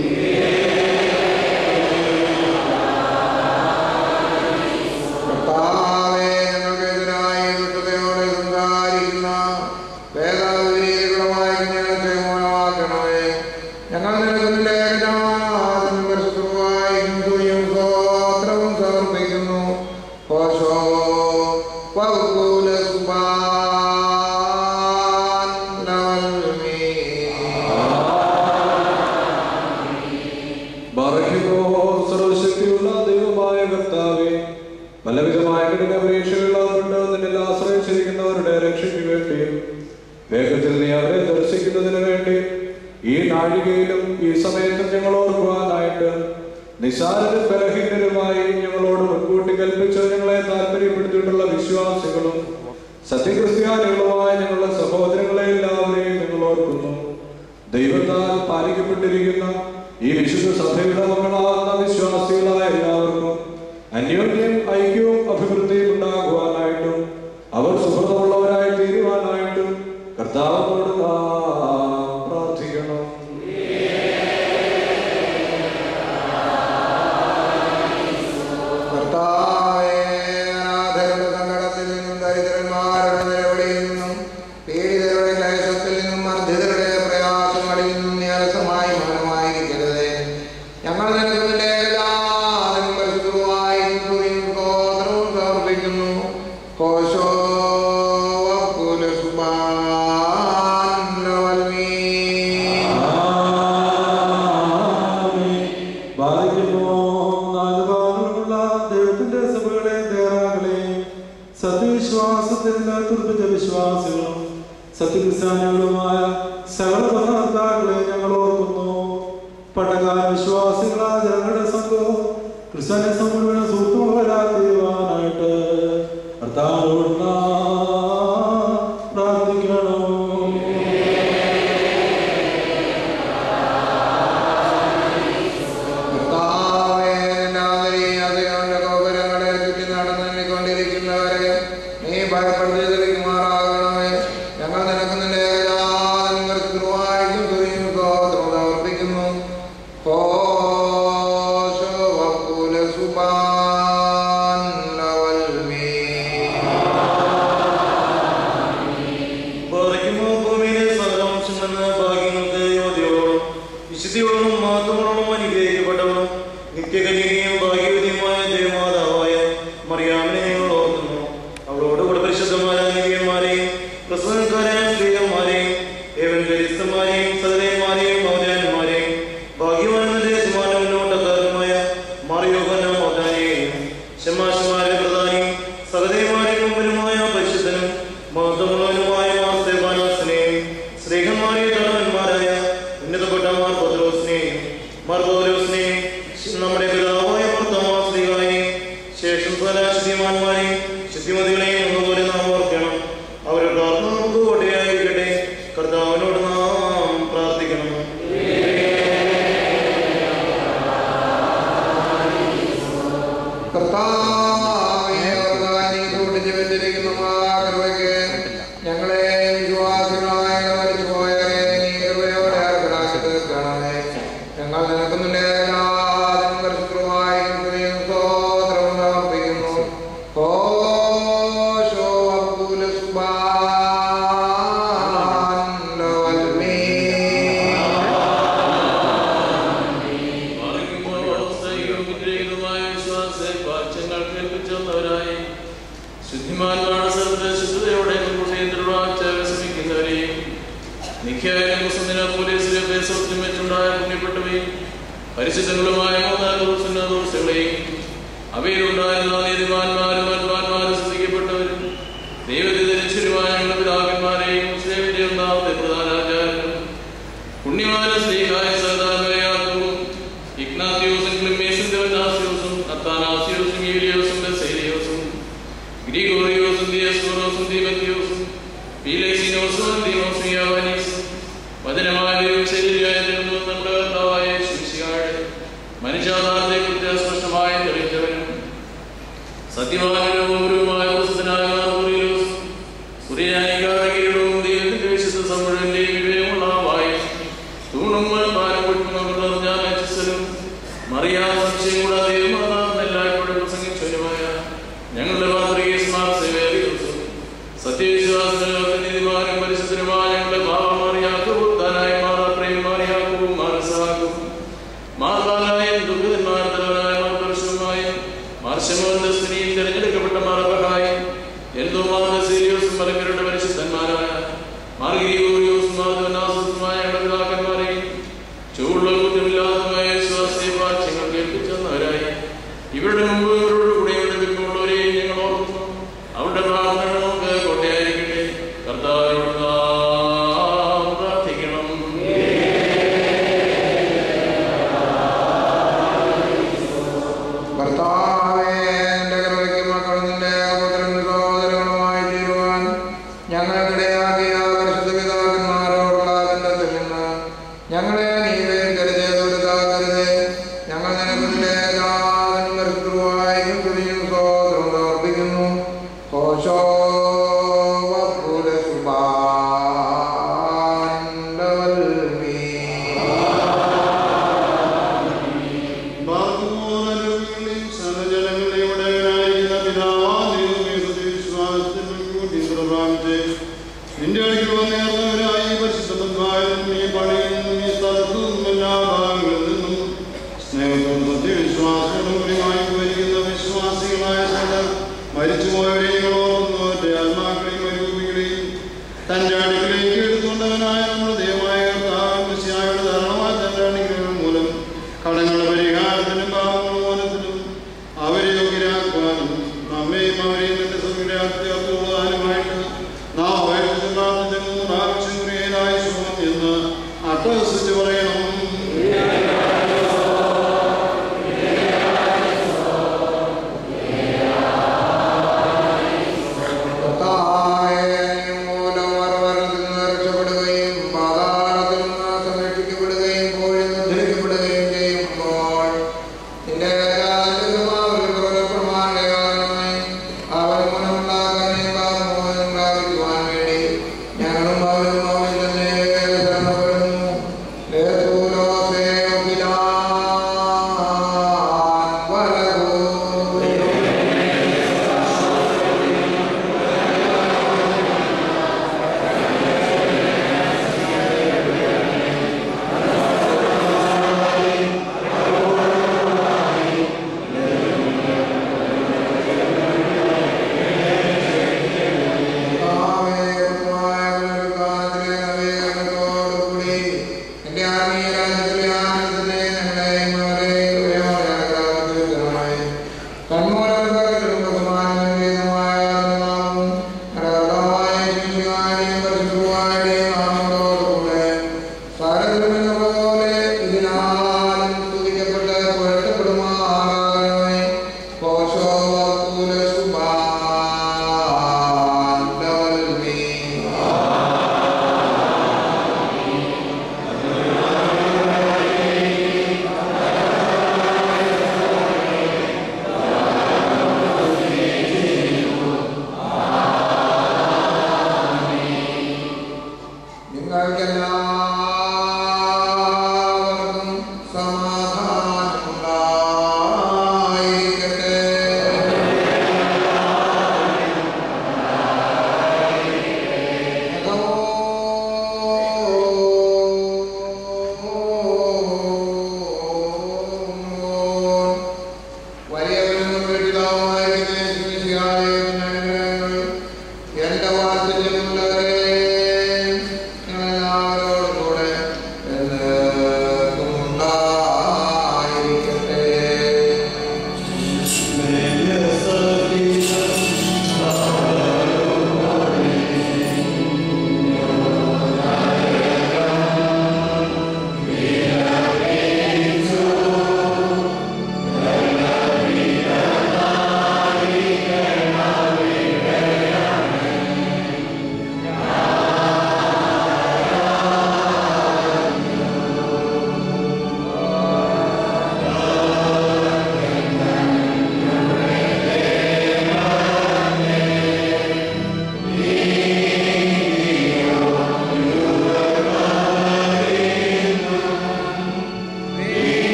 കർത്താവേ, ഞങ്ങൾക്കെതിരായി ദുഷ്ടതയോടെ സംസാരിക്കുന്ന വേദാവിരീതികളുമായി ഞങ്ങളെ മൂലമാക്കണമേ. ഞങ്ങൾ നിനക്ക് ലേഖനാഥനും പരിശുദ്ധവുമായും സ്തുതിയും സ്തോത്രവും സമർപ്പിക്കുന്നു. ഓശോ വകുല സുബാൻ ലവൽമീ. ബാറയ്ക്കുമോ സർവശക്തിയുള്ള ദൈവമായ കർത്താവേ പലവിധമായ കഠിന പരീക്ഷകളിലാകൊണ്ട് നിന്നിൽ ആശ്രയിച്ചിരിക്കുന്നവരുടെ രക്ഷയ്ക്ക് വേണ്ടിയും വേഗത്തിൽ നീ അവരെ ദർശിക്കുന്നതിന് വേണ്ടി ഈ നാഴികയിലും ഈ സമയത്തും ഞങ്ങൾ ഓർക്കുവാനായിട്ട് നിസാരരും ബലഹീനരുമായി ഞങ്ങളോട് മുൻകൂട്ടി കൽപ്പിച്ച് ഞങ്ങളെ താല്പര്യപ്പെടുത്തിയിട്ടുള്ള വിശ്വാസികളും സത്യക്രിസ്ത്യാനികളുമായ ഞങ്ങളുടെ സഹോദരങ്ങളെ എല്ലാവരെയും ഞങ്ങൾ ഓർക്കുന്നു ദൈവത്താൽ പാലിക്കപ്പെട്ടിരിക്കുന്ന ഈ വിശുദ്ധ സഭയുടെ മക്കളാകുന്ന വിശ്വാസികളായ എല്ലാവർക്കും അന്യോന്യം ഐക്യവും അഭിവൃദ്ധിയും ഉണ്ടാകുവാനായിട്ടും അവർ സുഹൃതമുള്ളവരായി തീരുവാനായിട്ടും കർത്താവിനോട് നാം പ്രാർത്ഥിക്കണം കർത്താവേ, അനാഥരുടെ സങ്കടത്തിൽ നിന്നും ദരിദ്രന്മാരുടെ നിലവിളിയിൽ നിന്നും പീഡിതരുടെ ക്ലേശത്തിൽ നിന്നും മർദ്ദിതരുടെ പ്രയാസങ്ങളിൽ നിന്നും നീ അലസമായി മൗനമായിരിക്കരുതേ ഞങ്ങൾ നിനക്ക് നിന്റെ ഏകജാതനും പരിശുദ്ധവുമായും സ്തുതിയും സ്തോത്രവും സമർപ്പിക്കുന്നു കോശോ വക്കുല സുബാൻ ലവൽമീ. ദൈവത്തിന്റെ സഭകളെ തയ്യാറാകളെ സത്യവിശ്വാസത്തിൽ തുറപ്പിച്ച വിശ്വാസികളും സത്യക്രിസ്ത്യാനികളുമായ സകല ഭരണകർത്താക്കളെ ഞങ്ങൾ ഓർക്കുന്നു പട്ടക്കാല വിശ്വാസികളായ ജനങ്ങളുടെ സംഘവും ക്രിസ്ത്യാനി സമൂഹം സുഹൃത്തുക്കളാക്കുവാനായിട്ട് കർത്താവിനോട് നാം പ്രാർത്ഥിക്കണം കർത്താവേ, നാദരീ അതികളുടെ ഗോപുരങ്ങളെ ചുറ്റി നടന്നെണ്ണിക്കൊണ്ടിരിക്കുന്നവരെ നീ ഭയപ്പെടുത്തി തെളിക്കുമാറാകണമേ ഞങ്ങൾ നിനക്ക് നിന്റെ ഏകജാതനും പരിശുദ്ധവുമായും സ്തുതിയും സ്തോത്രവും സമർപ്പിക്കുന്നു കോശോ വക്കുല സുബാൻ ലവൽമീ. പറയുമോ ഭൂമിയിലെ സകലാംശമെന്ന് ഭാഗ്യങ്ങൾക്ക് യോഗ്യതയോടും വിശുദ്ധിയോടും മാത്രമോടും അനുഗ്രഹിക്കപ്പെട്ടവളും നിത്യകന്യകയും ഭാഗ്യവതിയുമായ ദേവമാതാവായ മറിയാമിനെ ഞങ്ങൾ ഓർക്കുന്നു അവളോട് കൂടെ പരിശുദ്ധമായ നിവ്യന്മാരെയും പ്രസംഗക്കാരായ സ്ത്രീകന്മാരെയും ഏവൻഗരിസ്തന്മാരെയും സഹതന്മാരെയും മൗര്യാന്മാരെയും ഭാഗ്യവാനന്റെ യജമാനോട്ടക്കാരനുമായ മറിയോഹന മൗദാനെയും ശമാശമാരുടെ പ്രധാനിയും സഹതന്മാരുടെ മുമ്പിലുമായ പരിശുദ്ധനും മഹത്വമുള്ളവനുമായ മാസ്തേബാനാസിനെയും സ്ത്രീകന്മാരെ തലവന്മാരായ ഉന്നതപ്പെട്ട മാർ പത്രോസിനെയും മാർ പൗലോസിനെയും നമ്മുടെ പിതാവായ ഭർത്താമാസ്ത്രീകളെയും ശേഷം പല ശുദ്ധിമാന്മാരെയും ശുദ്ധിമതികളെയും ഒന്നുപോലെ നാം ഓർക്കണം അവരുടെ പ്രാർത്ഥന നമുക്ക് കോട്ടയായിരിക്കട്ടെ കർത്താവിനോട് നാം പ്രാർത്ഥിക്കണം കർത്താവേ, അവർക്കായി നീ സൂക്ഷിച്ചു വെച്ചിരിക്കുന്ന മഹാകൃപയ്ക്ക് ഞങ്ങളെ വിശ്വാസികളായ മരിച്ചുപോയവരെ നീ കൃപയോടെ അർഹരാക്കി തീർക്കണമേ. ഞങ്ങൾ നിനക്ക് നിന്റെ ഏകനാഥനും പരിശുദ്ധവുമായും സ്തുതിയും സ്തോത്രവും സമർപ്പിക്കുന്നു. കോശോ വക്കുല സുബാൻ ലവൽമീ. ശുദ്ധിമാന്മാരുടെ സ്ഥലത്ത് ശുദ്ധതയോടെ ശ്രമിക്കുന്നവരെയും നിഖ്യായാലും മുസ്ലിമിനെ പോലീസിലെ പേസോത്തിനും മറ്റുണ്ടായ പുണ്യപ്പെട്ടവയും പരിശുദ്ധങ്ങളുമായ മൂന്നാലുകളെയും അവയിലുണ്ടായിരുന്ന നീതിമാന്മാരും അന്മാന്മാരും ശ്രദ്ധിക്കപ്പെട്ടവരും ദൈവത്തെ ധരിച്ചവരുമായ ഞങ്ങളുടെ പിതാക്കന്മാരെയും മുസ്ലിമിന്റെ ഒന്നാമത്തെ പ്രധാനാചാര്യനും പുണ്യമായ സ്ത്രീഹായ സഹതാമയാക്കും ഇഗ്നാത്തിയോസും ക്ലിമേസും ദേവനാസിയോസും അത്താനാസിയോസും യൂലിയോസും ബസേലിയോസും ഗ്രിഗോറിയോസും ദിയസ്കോറോസും ദീമത്തിയോസും പീലേസിനോസും ദീമോസും യാവാനീസും വചനമായ ശരീരമായ നമ്മുടെ കർത്താവായ ശിശിയാട് മനുഷ്യാധാരത്തെ കുറിച്ച് സ്പഷ്ടമായി തെളിയിച്ചവനും സത്യവാനും ഗൗരവമായ പ്രസിദ്ധനായ മാർഗോറിയോസും സൂര്യനായികാരകീരവും ദൈവത്തിന്റെ വിശുദ്ധ സമുഴന്റെയും വിവേകമുള്ള വായും തൂണും പാലം പൊട്ടുന്ന അന്തസ്തിനെയും തിരഞ്ഞെടുക്കപ്പെട്ട മാറബഹായി എന്തോ മാർഗസീലിയോസും മലങ്കരുടെ പരിശുദ്ധന്മാരായ മാർഗീയോറിയോസും മാർഗനാസുമായ പിതാക്കന്മാരെയും ചൂടുള്ള കുറ്റമില്ലാത്തതുമായ വിശ്വാസിയെ വാക്യങ്ങൾ കേൾപ്പിച്ചവരായി ഇവരുടെ മുമ്പ് ഇവരോട് കൂടെ വിളിപ്പിക്കുള്ളവരെയും ഞങ്ങൾ ഓർക്കുന്നു അവരുടെ പ്രാർത്ഥന നമുക്ക് കോട്ടയായിരിക്കട്ടെ കർത്താവിനോട് നാം പ്രാർത്ഥിക്കണം ഭർത്താവേ, എന്റെ കൃപയ്ക്ക് മക്കൾ നിന്റെ പുത്രൻ സഹോദരങ്ങളുമായി തീരുവാൻ ഞങ്ങൾക്കിടയാക്കിയ പരിശുദ്ധ പിതാക്കന്മാരോടുള്ള ബന്ധത്തിൽ നിന്ന് ഞങ്ങളെ നീ വേർതിരിച്ചെടുത്താക്കരുതേ. ഞങ്ങൾ നിനക്ക് നിന്റെ ദാസനും പരിശുദ്ധവുമായി സ്തുതിയും സ്തോത്രവും സമർപ്പിക്കുന്നു. കോശോ വപ്പുര സുബാൻഡവൽമീ. നിന്റെ അടുക്കൽ വന്നേർന്നവരായി പരിശുദ്ധന്മാരും ഈ പണിയും ഈ സ്ഥലത്തും എല്ലാ ഭാഗങ്ങളിൽ നിന്നും സ്നേഹത്തോടും സത്യവിശ്വാസത്തോടും കൂടിയായി പോയിരിക്കുന്ന വിശ്വാസികളായ ചിലർ മരിച്ചുപോയവരെയും ഓർക്കുന്നവരുടെ ആത്മാക്കളെയും മരുഭൂമികളെയും തന്റെ അടുക്കിലേക്ക് എടുത്തുകൊണ്ടവനായ നമ്മുടെ ദൈവമായ കർത്താവിന്റെ ധാരണമായ തന്റെ അനുഗ്രഹം മൂലം കടങ്ങളുടെ പരിഹാരത്തിനും പാപങ്ങളുടെ മോനത്തിനും അവരെ യോഗ്യരാക്കുവാനും നമ്മയും അവരെയും തന്റെ സംഗ്രഹത്തിനുള്ളതാനുമായിട്ട് നാം വയറ്റിൽ പ്രാർത്ഥിച്ചു പ്രാവശ്യമുറിയതായ സുഖം എന്ന് അട്ടഹസിച്ച് പറയണം കർത്താവേ, നീ മൂലം മറുവരത്തിൽ നിന്ന് രക്ഷപ്പെടുകയും പാതാളത്തിൽ നിന്ന് സംരക്ഷിക്കപ്പെടുകയും കോഴിൽ നിന്ന് ഉദ്ധരിക്കപ്പെടുകയും ചെയ്യുമ്പോൾ നിന്റെ രാജ്യമാവിൽ പ്രമാണമായി അവൻ ഗുണമുണ്ടാക്കാനും പാപമോചനം പ്രാപിക്കുവാൻ വേണ്ടി ഞങ്ങളും അവരും അവൻ തന്നെ ശരണപ്പെടുന്നു ലേതുലോസേ ഒപ്പിലാൻ വലകൂ നിങ്ങൾക്കെല്ലാവർക്കും സമാധാനമുണ്ടായിരിക്കട്ടെ വലിയവനും പിതാവുമായിരിക്കുന്ന എന്റെ വാത്സല്യമുള്ളവരെ നിങ്ങളെല്ലാവരോടും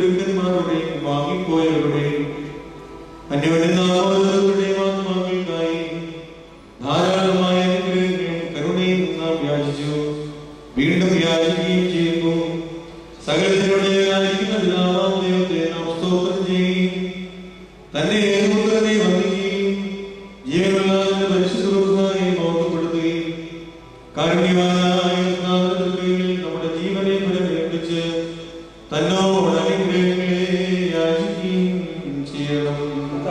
ഗുരുക്കന്മാരുടെയും വാങ്ങിപ്പോയവരുടെയും അന്യോന്യനാമോദരങ്ങളുടെയും ആത്മാക്കൾക്കായി ധാരാളമായ അനുഗ്രഹങ്ങളും കരുണയും നാം യാചിച്ചു വീണ്ടും യാചിക്കുകയും ചെയ്യുന്നു സകലത്തിനുടേതായിരിക്കുന്ന പിതാവാം ദൈവത്തെ നാം സ്തോത്രം ചെയ്യുകയും തന്നെ ഏകോദരനെ വന്ദിക്കുകയും ജീവനുള്ളതിന്റെ പരിശുദ്ധമായി ബോധപ്പെടുത്തുകയും കാരുണ്യവാനായ കർത്താവിന്റെ കൃപയിൽ നമ്മുടെ ജീവനെ പുനരേൽപ്പിച്ച് തന്നോട് അനുഗ്രഹങ്ങളെ യാചിക്കുകയും ചെയ്യണം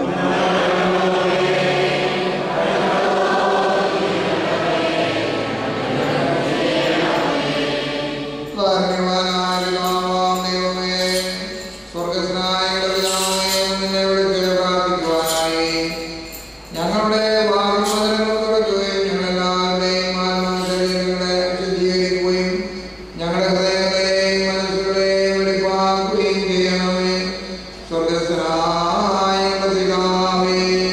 കാരുണ്യവാനായ പിതാവാം ദൈവമേ, സ്വർഗ്ഗസ്ഥനായ പിതാവേ, നിന്നെ വിളിച്ച് പ്രാർത്ഥിക്കുവാനായി ഞങ്ങളുടെ പാപമോചനം തുടക്കുകയും ഞങ്ങളെല്ലാവരുടെയും ആത്മാശരീരങ്ങളെ ശുദ്ധീകരിക്കുകയും ഞങ്ങളുടെ ഹൃദയങ്ങളെയും മനസ്സുകളെയും വെളിപ്പാക്കുകയും ചെയ്യണമേ സ്വർഗ്ഗസ്ഥനായ പിതാവേ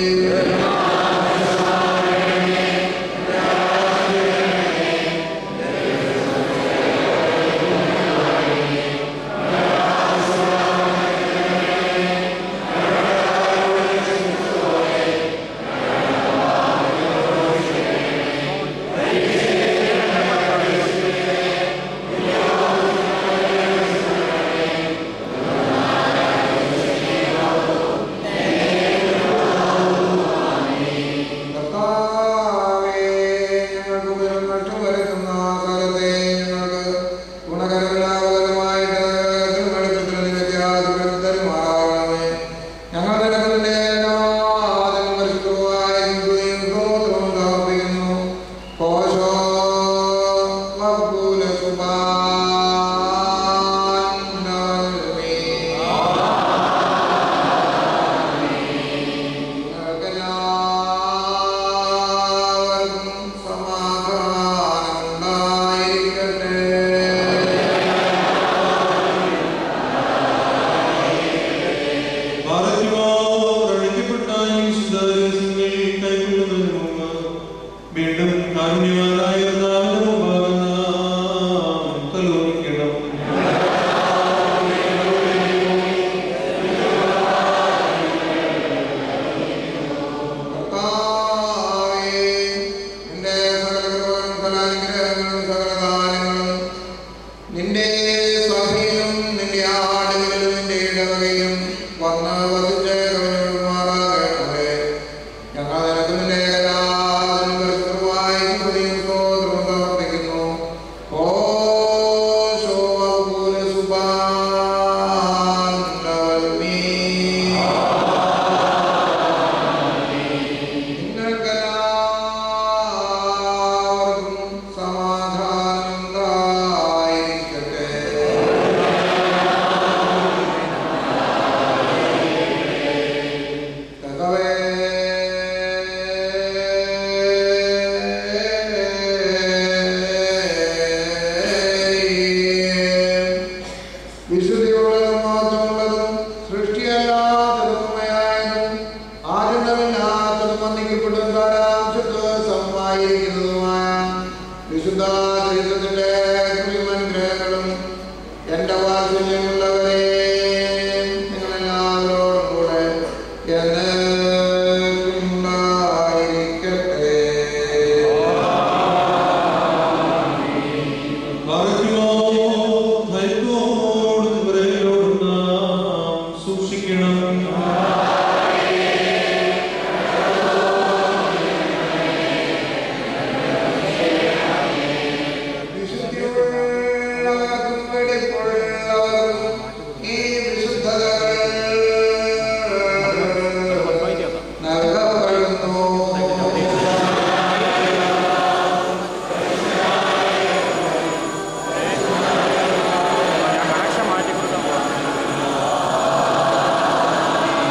കർത്താവേ, ഞങ്ങൾക്ക് ഉപരം നഷ്ടം വരുത്തുന്ന സകലത്തെ ഞങ്ങൾക്ക് ഗുണകരമായിട്ട് തിരുവഴുത്തത്തിൽ നീ വ്യത്യാസപ്പെടുത്തി തരുമാറാകണമേ. ഞങ്ങൾ നിനക്ക് എല്ലാത്തിനും പരിശുദ്ധമായ സ്തുതിയും സ്തോത്രവും സമർപ്പിക്കുന്നു. കോശോ വക്കുല സുബാനമേ. എല്ലാവർക്കും സമാധാനം ഉണ്ടായിരിക്കട്ടെ വീണ്ടും കാരുണ്യവാനായ കർത്താവിന്റെ മുമ്പാകെ നാം തലോലിക്കണം കർത്താവേ, നിന്റെ സകല കൃപകളും സകല അനുഗ്രഹങ്ങളും സകല ദാനങ്ങളും നിന്റെ സഭയിലും നിന്റെ ആടുകളിലും നിന്റെ ഇടവകയിലും വന്ന് വസിച്ച് കവിഞ്ഞുമാറാകണമേ ഞങ്ങൾ നിനക്ക് നിന്റെ എല്ലാത്തിനും പരിശുദ്ധമായ സ്തുതിയും സ്തോത്രവും സമർപ്പിക്കുന്നു ഓശോ അപൂല സുബാനവൽമീ നിങ്ങൾക്കെല്ലാവർക്കും സമാധാനം ഉണ്ടായിരിക്കട്ടെ കർത്താവേ, വിശുദ്ധിയുള്ളതും മാത്രമുള്ളതും സൃഷ്ടിയല്ലാത്തതുമയായതും ആരുണ്ടമില്ലാത്തതും വന്ദിക്കപ്പെടും കാലാംശത്ത് സമമായിരിക്കുന്നതുമായ വിശുദ്ധ ദൈവത്തിന്റെ അനുഗ്രഹങ്ങളും എന്റെ വാത്സല്യമുള്ളവരെ നിങ്ങളെല്ലാവരോടും കൂടെ എന്നേക്കും ഉണ്ടായിരിക്കട്ടെ സൂക്ഷിക്കണം വിശുദ്ധിയുള്ളവർക്കും വെടിപ്പുള്ളവർക്കും ഈ വിശുദ്ധതകൾ നൽകപ്പെടുന്നു കണക്ഷൻ മാറ്റി കൊടുക്കാൻ പോവാം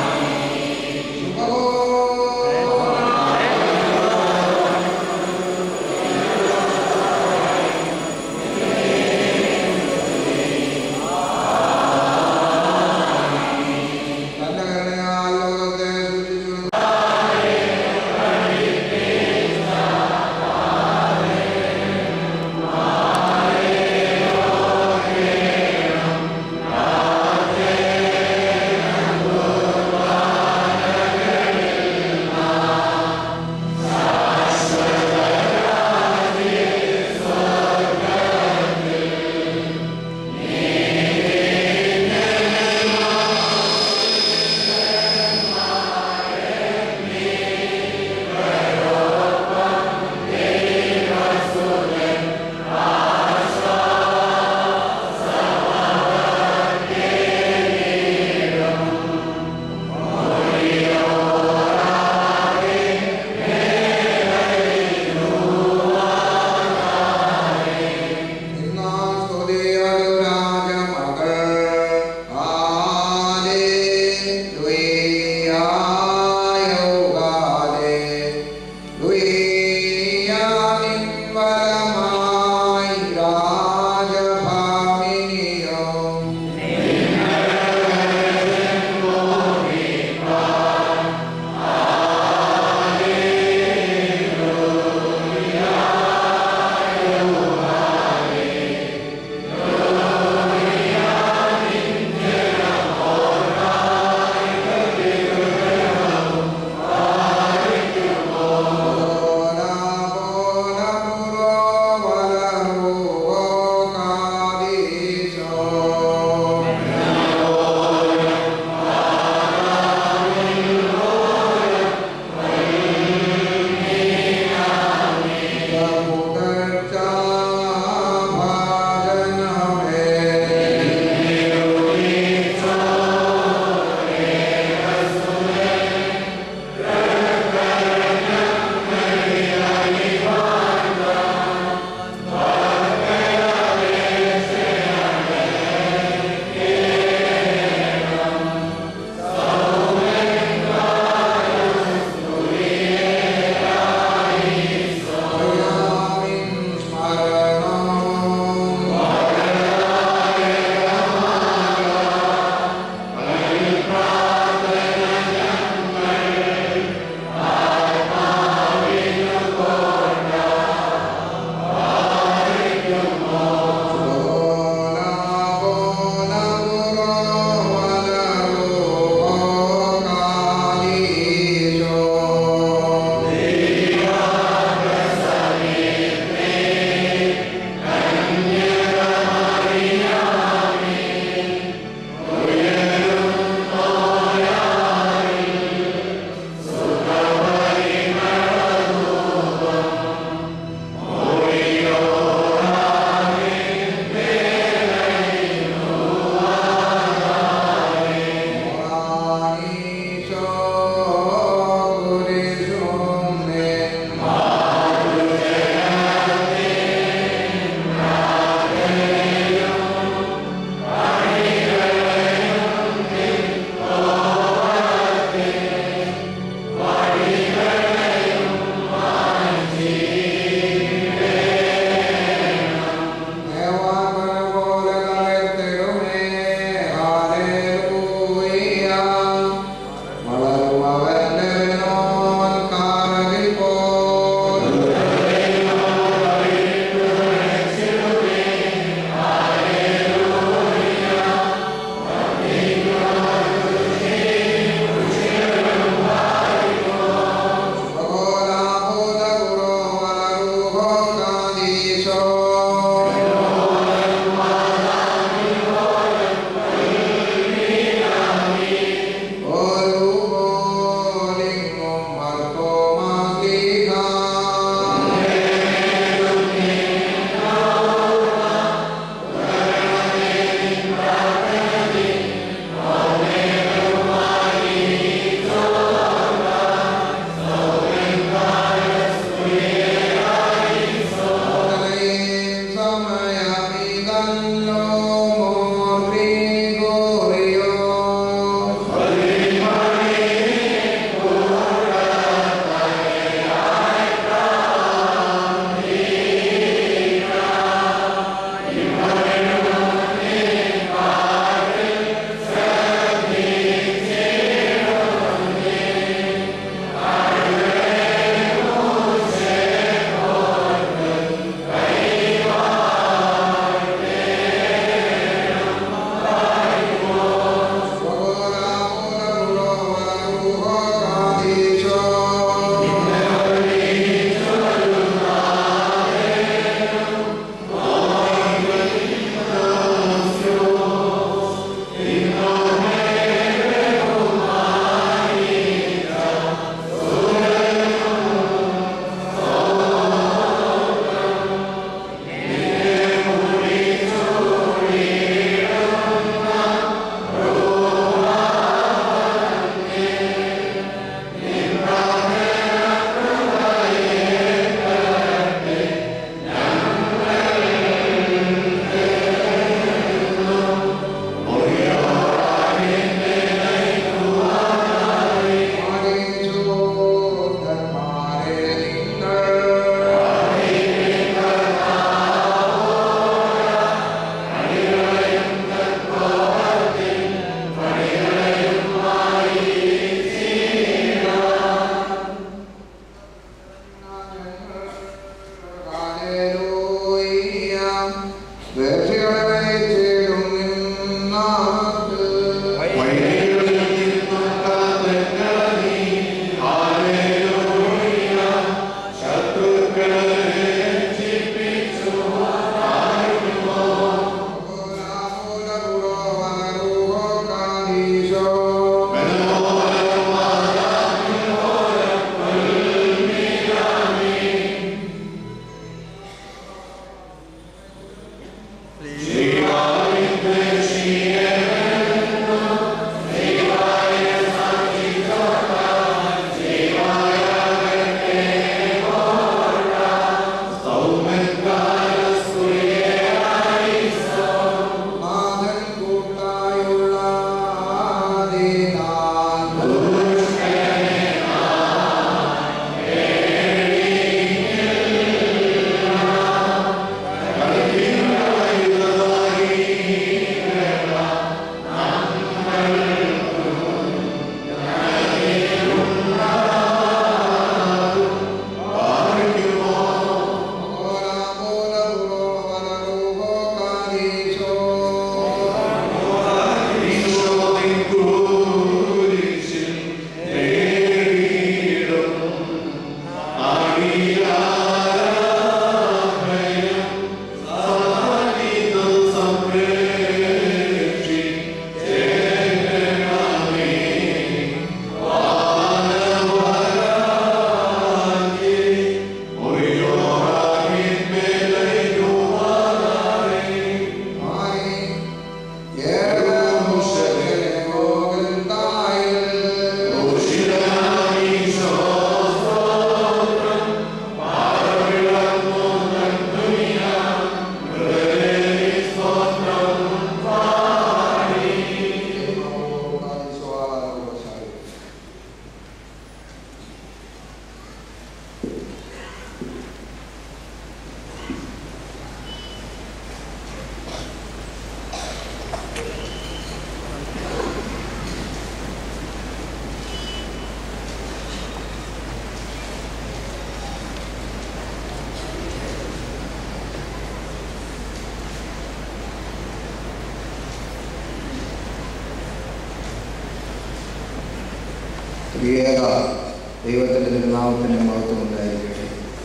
പ്രിയേക ദൈവത്തിൻ്റെ തിരുനാമത്തിൻ്റെ മഹത്വം ഉണ്ടായിരിക്കട്ടെ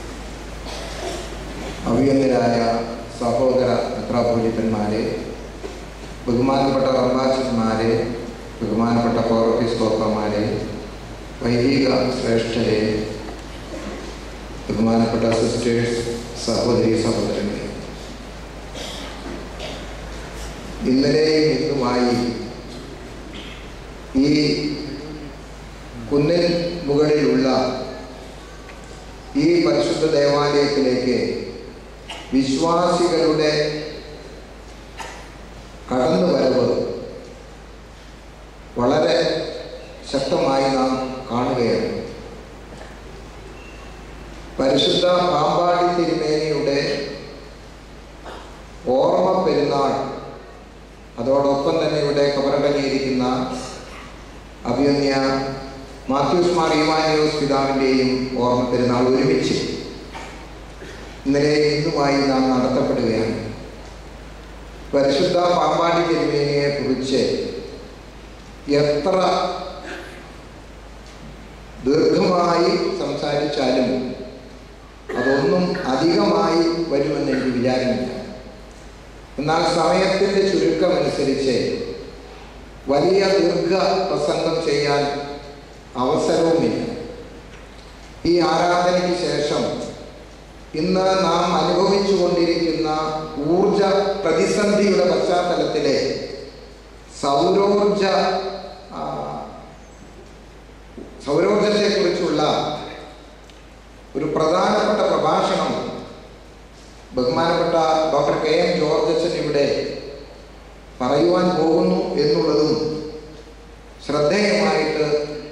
അഭിയന്തരായ സഹോദര മെത്രാപൊലിത്തന്മാരെ ബഹുമാനപ്പെട്ട റംബാച്ചന്മാരെ ബഹുമാനപ്പെട്ട പൗരഫിസ്കോപ്പമാരെ വൈദിക ശ്രേഷ്ഠരെ ബഹുമാനപ്പെട്ട സിസ്റ്റേഴ്സ് സഹോദരി സഹോദരങ്ങളെ ഇന്നലെയും ഇന്നുമായി ഈ കുന്നിൻ മുകളിലുള്ള ഈ പരിശുദ്ധ ദേവാലയത്തിലേക്ക് വിശ്വാസികളുടെ കടന്നുവരവ് വളരെ ശക്തമായി നാം കാണുകയാണ് പരിശുദ്ധ പാമ്പാടി തിരുമേനിയുടെ ഓർമ്മ പെരുന്നാൾ അതോടൊപ്പം തന്നെ ഇവിടെ കബറടങ്ങിയിരിക്കുന്ന അഭിയന്യ മാത്യൂസ് മാർ ഇമാനിയോസ് പിതാവിൻ്റെയും ഓർമ്മ പെരുന്നാൾ ഒരുമിച്ച് ഇന്നലെ ഇന്നുമായി നാം നടത്തപ്പെടുകയാണ് പരിശുദ്ധ പാമ്പാടി തിരുമേനിയെ കുറിച്ച് എത്ര ദീർഘമായി സംസാരിച്ചാലും അതൊന്നും അധികമായി വരുമെന്ന് എനിക്ക് വിചാരമില്ല എന്നാൽ സമയത്തിൻ്റെ ചുരുക്കമനുസരിച്ച് വലിയ ദീർഘ പ്രസംഗം ചെയ്യാൻ അവസരവുമില്ല ഈ ആരാധനയ്ക്ക് ശേഷം ഇന്ന് നാം അനുഭവിച്ചു കൊണ്ടിരിക്കുന്ന ഊർജ പ്രതിസന്ധിയുടെ പശ്ചാത്തലത്തിലെ സൗരോർജ ആ, സൗരോർജത്തെക്കുറിച്ചുള്ള ഒരു പ്രധാനപ്പെട്ട പ്രഭാഷണം ബഹുമാനപ്പെട്ട ഡോക്ടർ കെ എം ജോർജ് അച്ഛൻ ഇവിടെ പറയുവാൻ പോകുന്നു എന്നുള്ളതും ശ്രദ്ധേയമായിട്ട്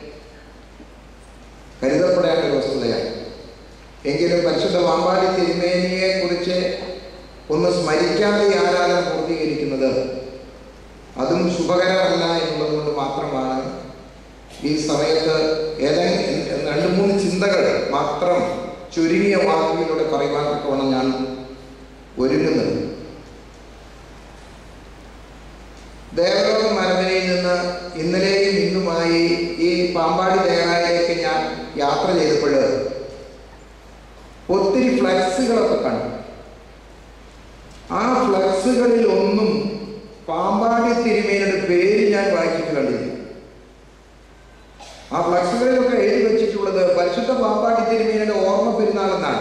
കരുതപ്പെടേണ്ട ഒരു വസ്തുതയാണ് എങ്കിലും പരിശുദ്ധ വാമ്പാടി തിരുമേനിയെ കുറിച്ച് ഒന്ന് സ്മരിക്കാതെ ഈ ആരാധന പൂർത്തീകരിക്കുന്നത് അതും ശുഭകരമല്ല എന്നുള്ളത് കൊണ്ട് മാത്രമാണ് ഈ സമയത്ത് ഏതെങ്കിലും രണ്ട് മൂന്ന് ചിന്തകൾ മാത്രം ചുരുങ്ങിയ വാക്കുകളിലൂടെ പറയുവാൻ തക്കവണ്ണം ഞാൻ ഒരുങ്ങുന്നത് ദേവലോക മരമനയിൽ നിന്ന് ഇന്നലെയും ഇന്നുമായി ഈ പാമ്പാടി ദേവാലയത്തിലേക്ക് ഞാൻ യാത്ര ചെയ്തപ്പോൾ ഒത്തിരി ഫ്ലക്സുകളൊക്കെ കണ്ടു ആ ഫ്ലക്സുകളിൽ ഒന്നും പാമ്പാടി തിരുമേനയുടെ പേര് ഞാൻ വായിച്ചിട്ട് കണ്ടില്ല ആ ഫ്ലക്സുകളിലൊക്കെ എഴുതി വെച്ചിട്ടുള്ളത് പരിശുദ്ധ പാമ്പാടി തിരുമേനയുടെ ഓർമ്മ പെരുന്നാൾ എന്നാണ്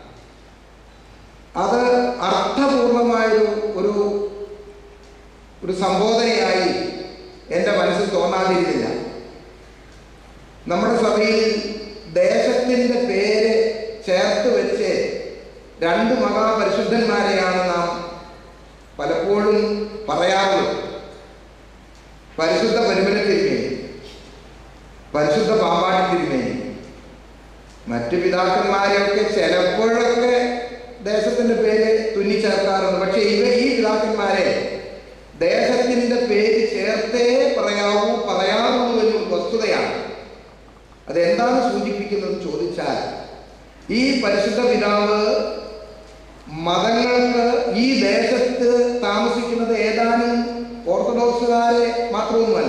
അത് അർത്ഥപൂർണമായൊരു ഒരു ഒരു സംബോധനയായി എൻ്റെ മനസ്സിൽ തോന്നാതിരുന്നില്ല നമ്മുടെ സഭയിൽ ദേശത്തിൻ്റെ പേര് ചേർത്ത് വെച്ച് രണ്ട് മഹാപരിശുദ്ധന്മാരെയാണ് നാം പലപ്പോഴും പറയാറുള്ളത് പരിശുദ്ധ പരിമല തിരുമേനി പരിശുദ്ധ പാമ്പാടി തിരുമേനി മറ്റു പിതാക്കന്മാരെയൊക്കെ ചിലപ്പോഴൊക്കെ ദേശത്തിന്റെ പേര് തുന്നിച്ചേർക്കാറുണ്ട് പക്ഷെ ഇവ ഈ പിതാക്കന്മാരെ ദേശത്തിന്റെ പേര് ചേർത്തേ പറയാവൂ പറയാറുള്ളൂ എന്നൊരു വസ്തുതയാണ് അതെന്താണ് സൂചിപ്പിക്കുന്നത് ചോദിച്ചാൽ ഈ പരിശുദ്ധ പിതാവ് മതങ്ങൾക്ക് ഈ ദേശത്ത് താമസിക്കുന്നത് ഏതാനും ഓർത്തഡോക്സുകാരെ മാത്രമൊന്നുമല്ല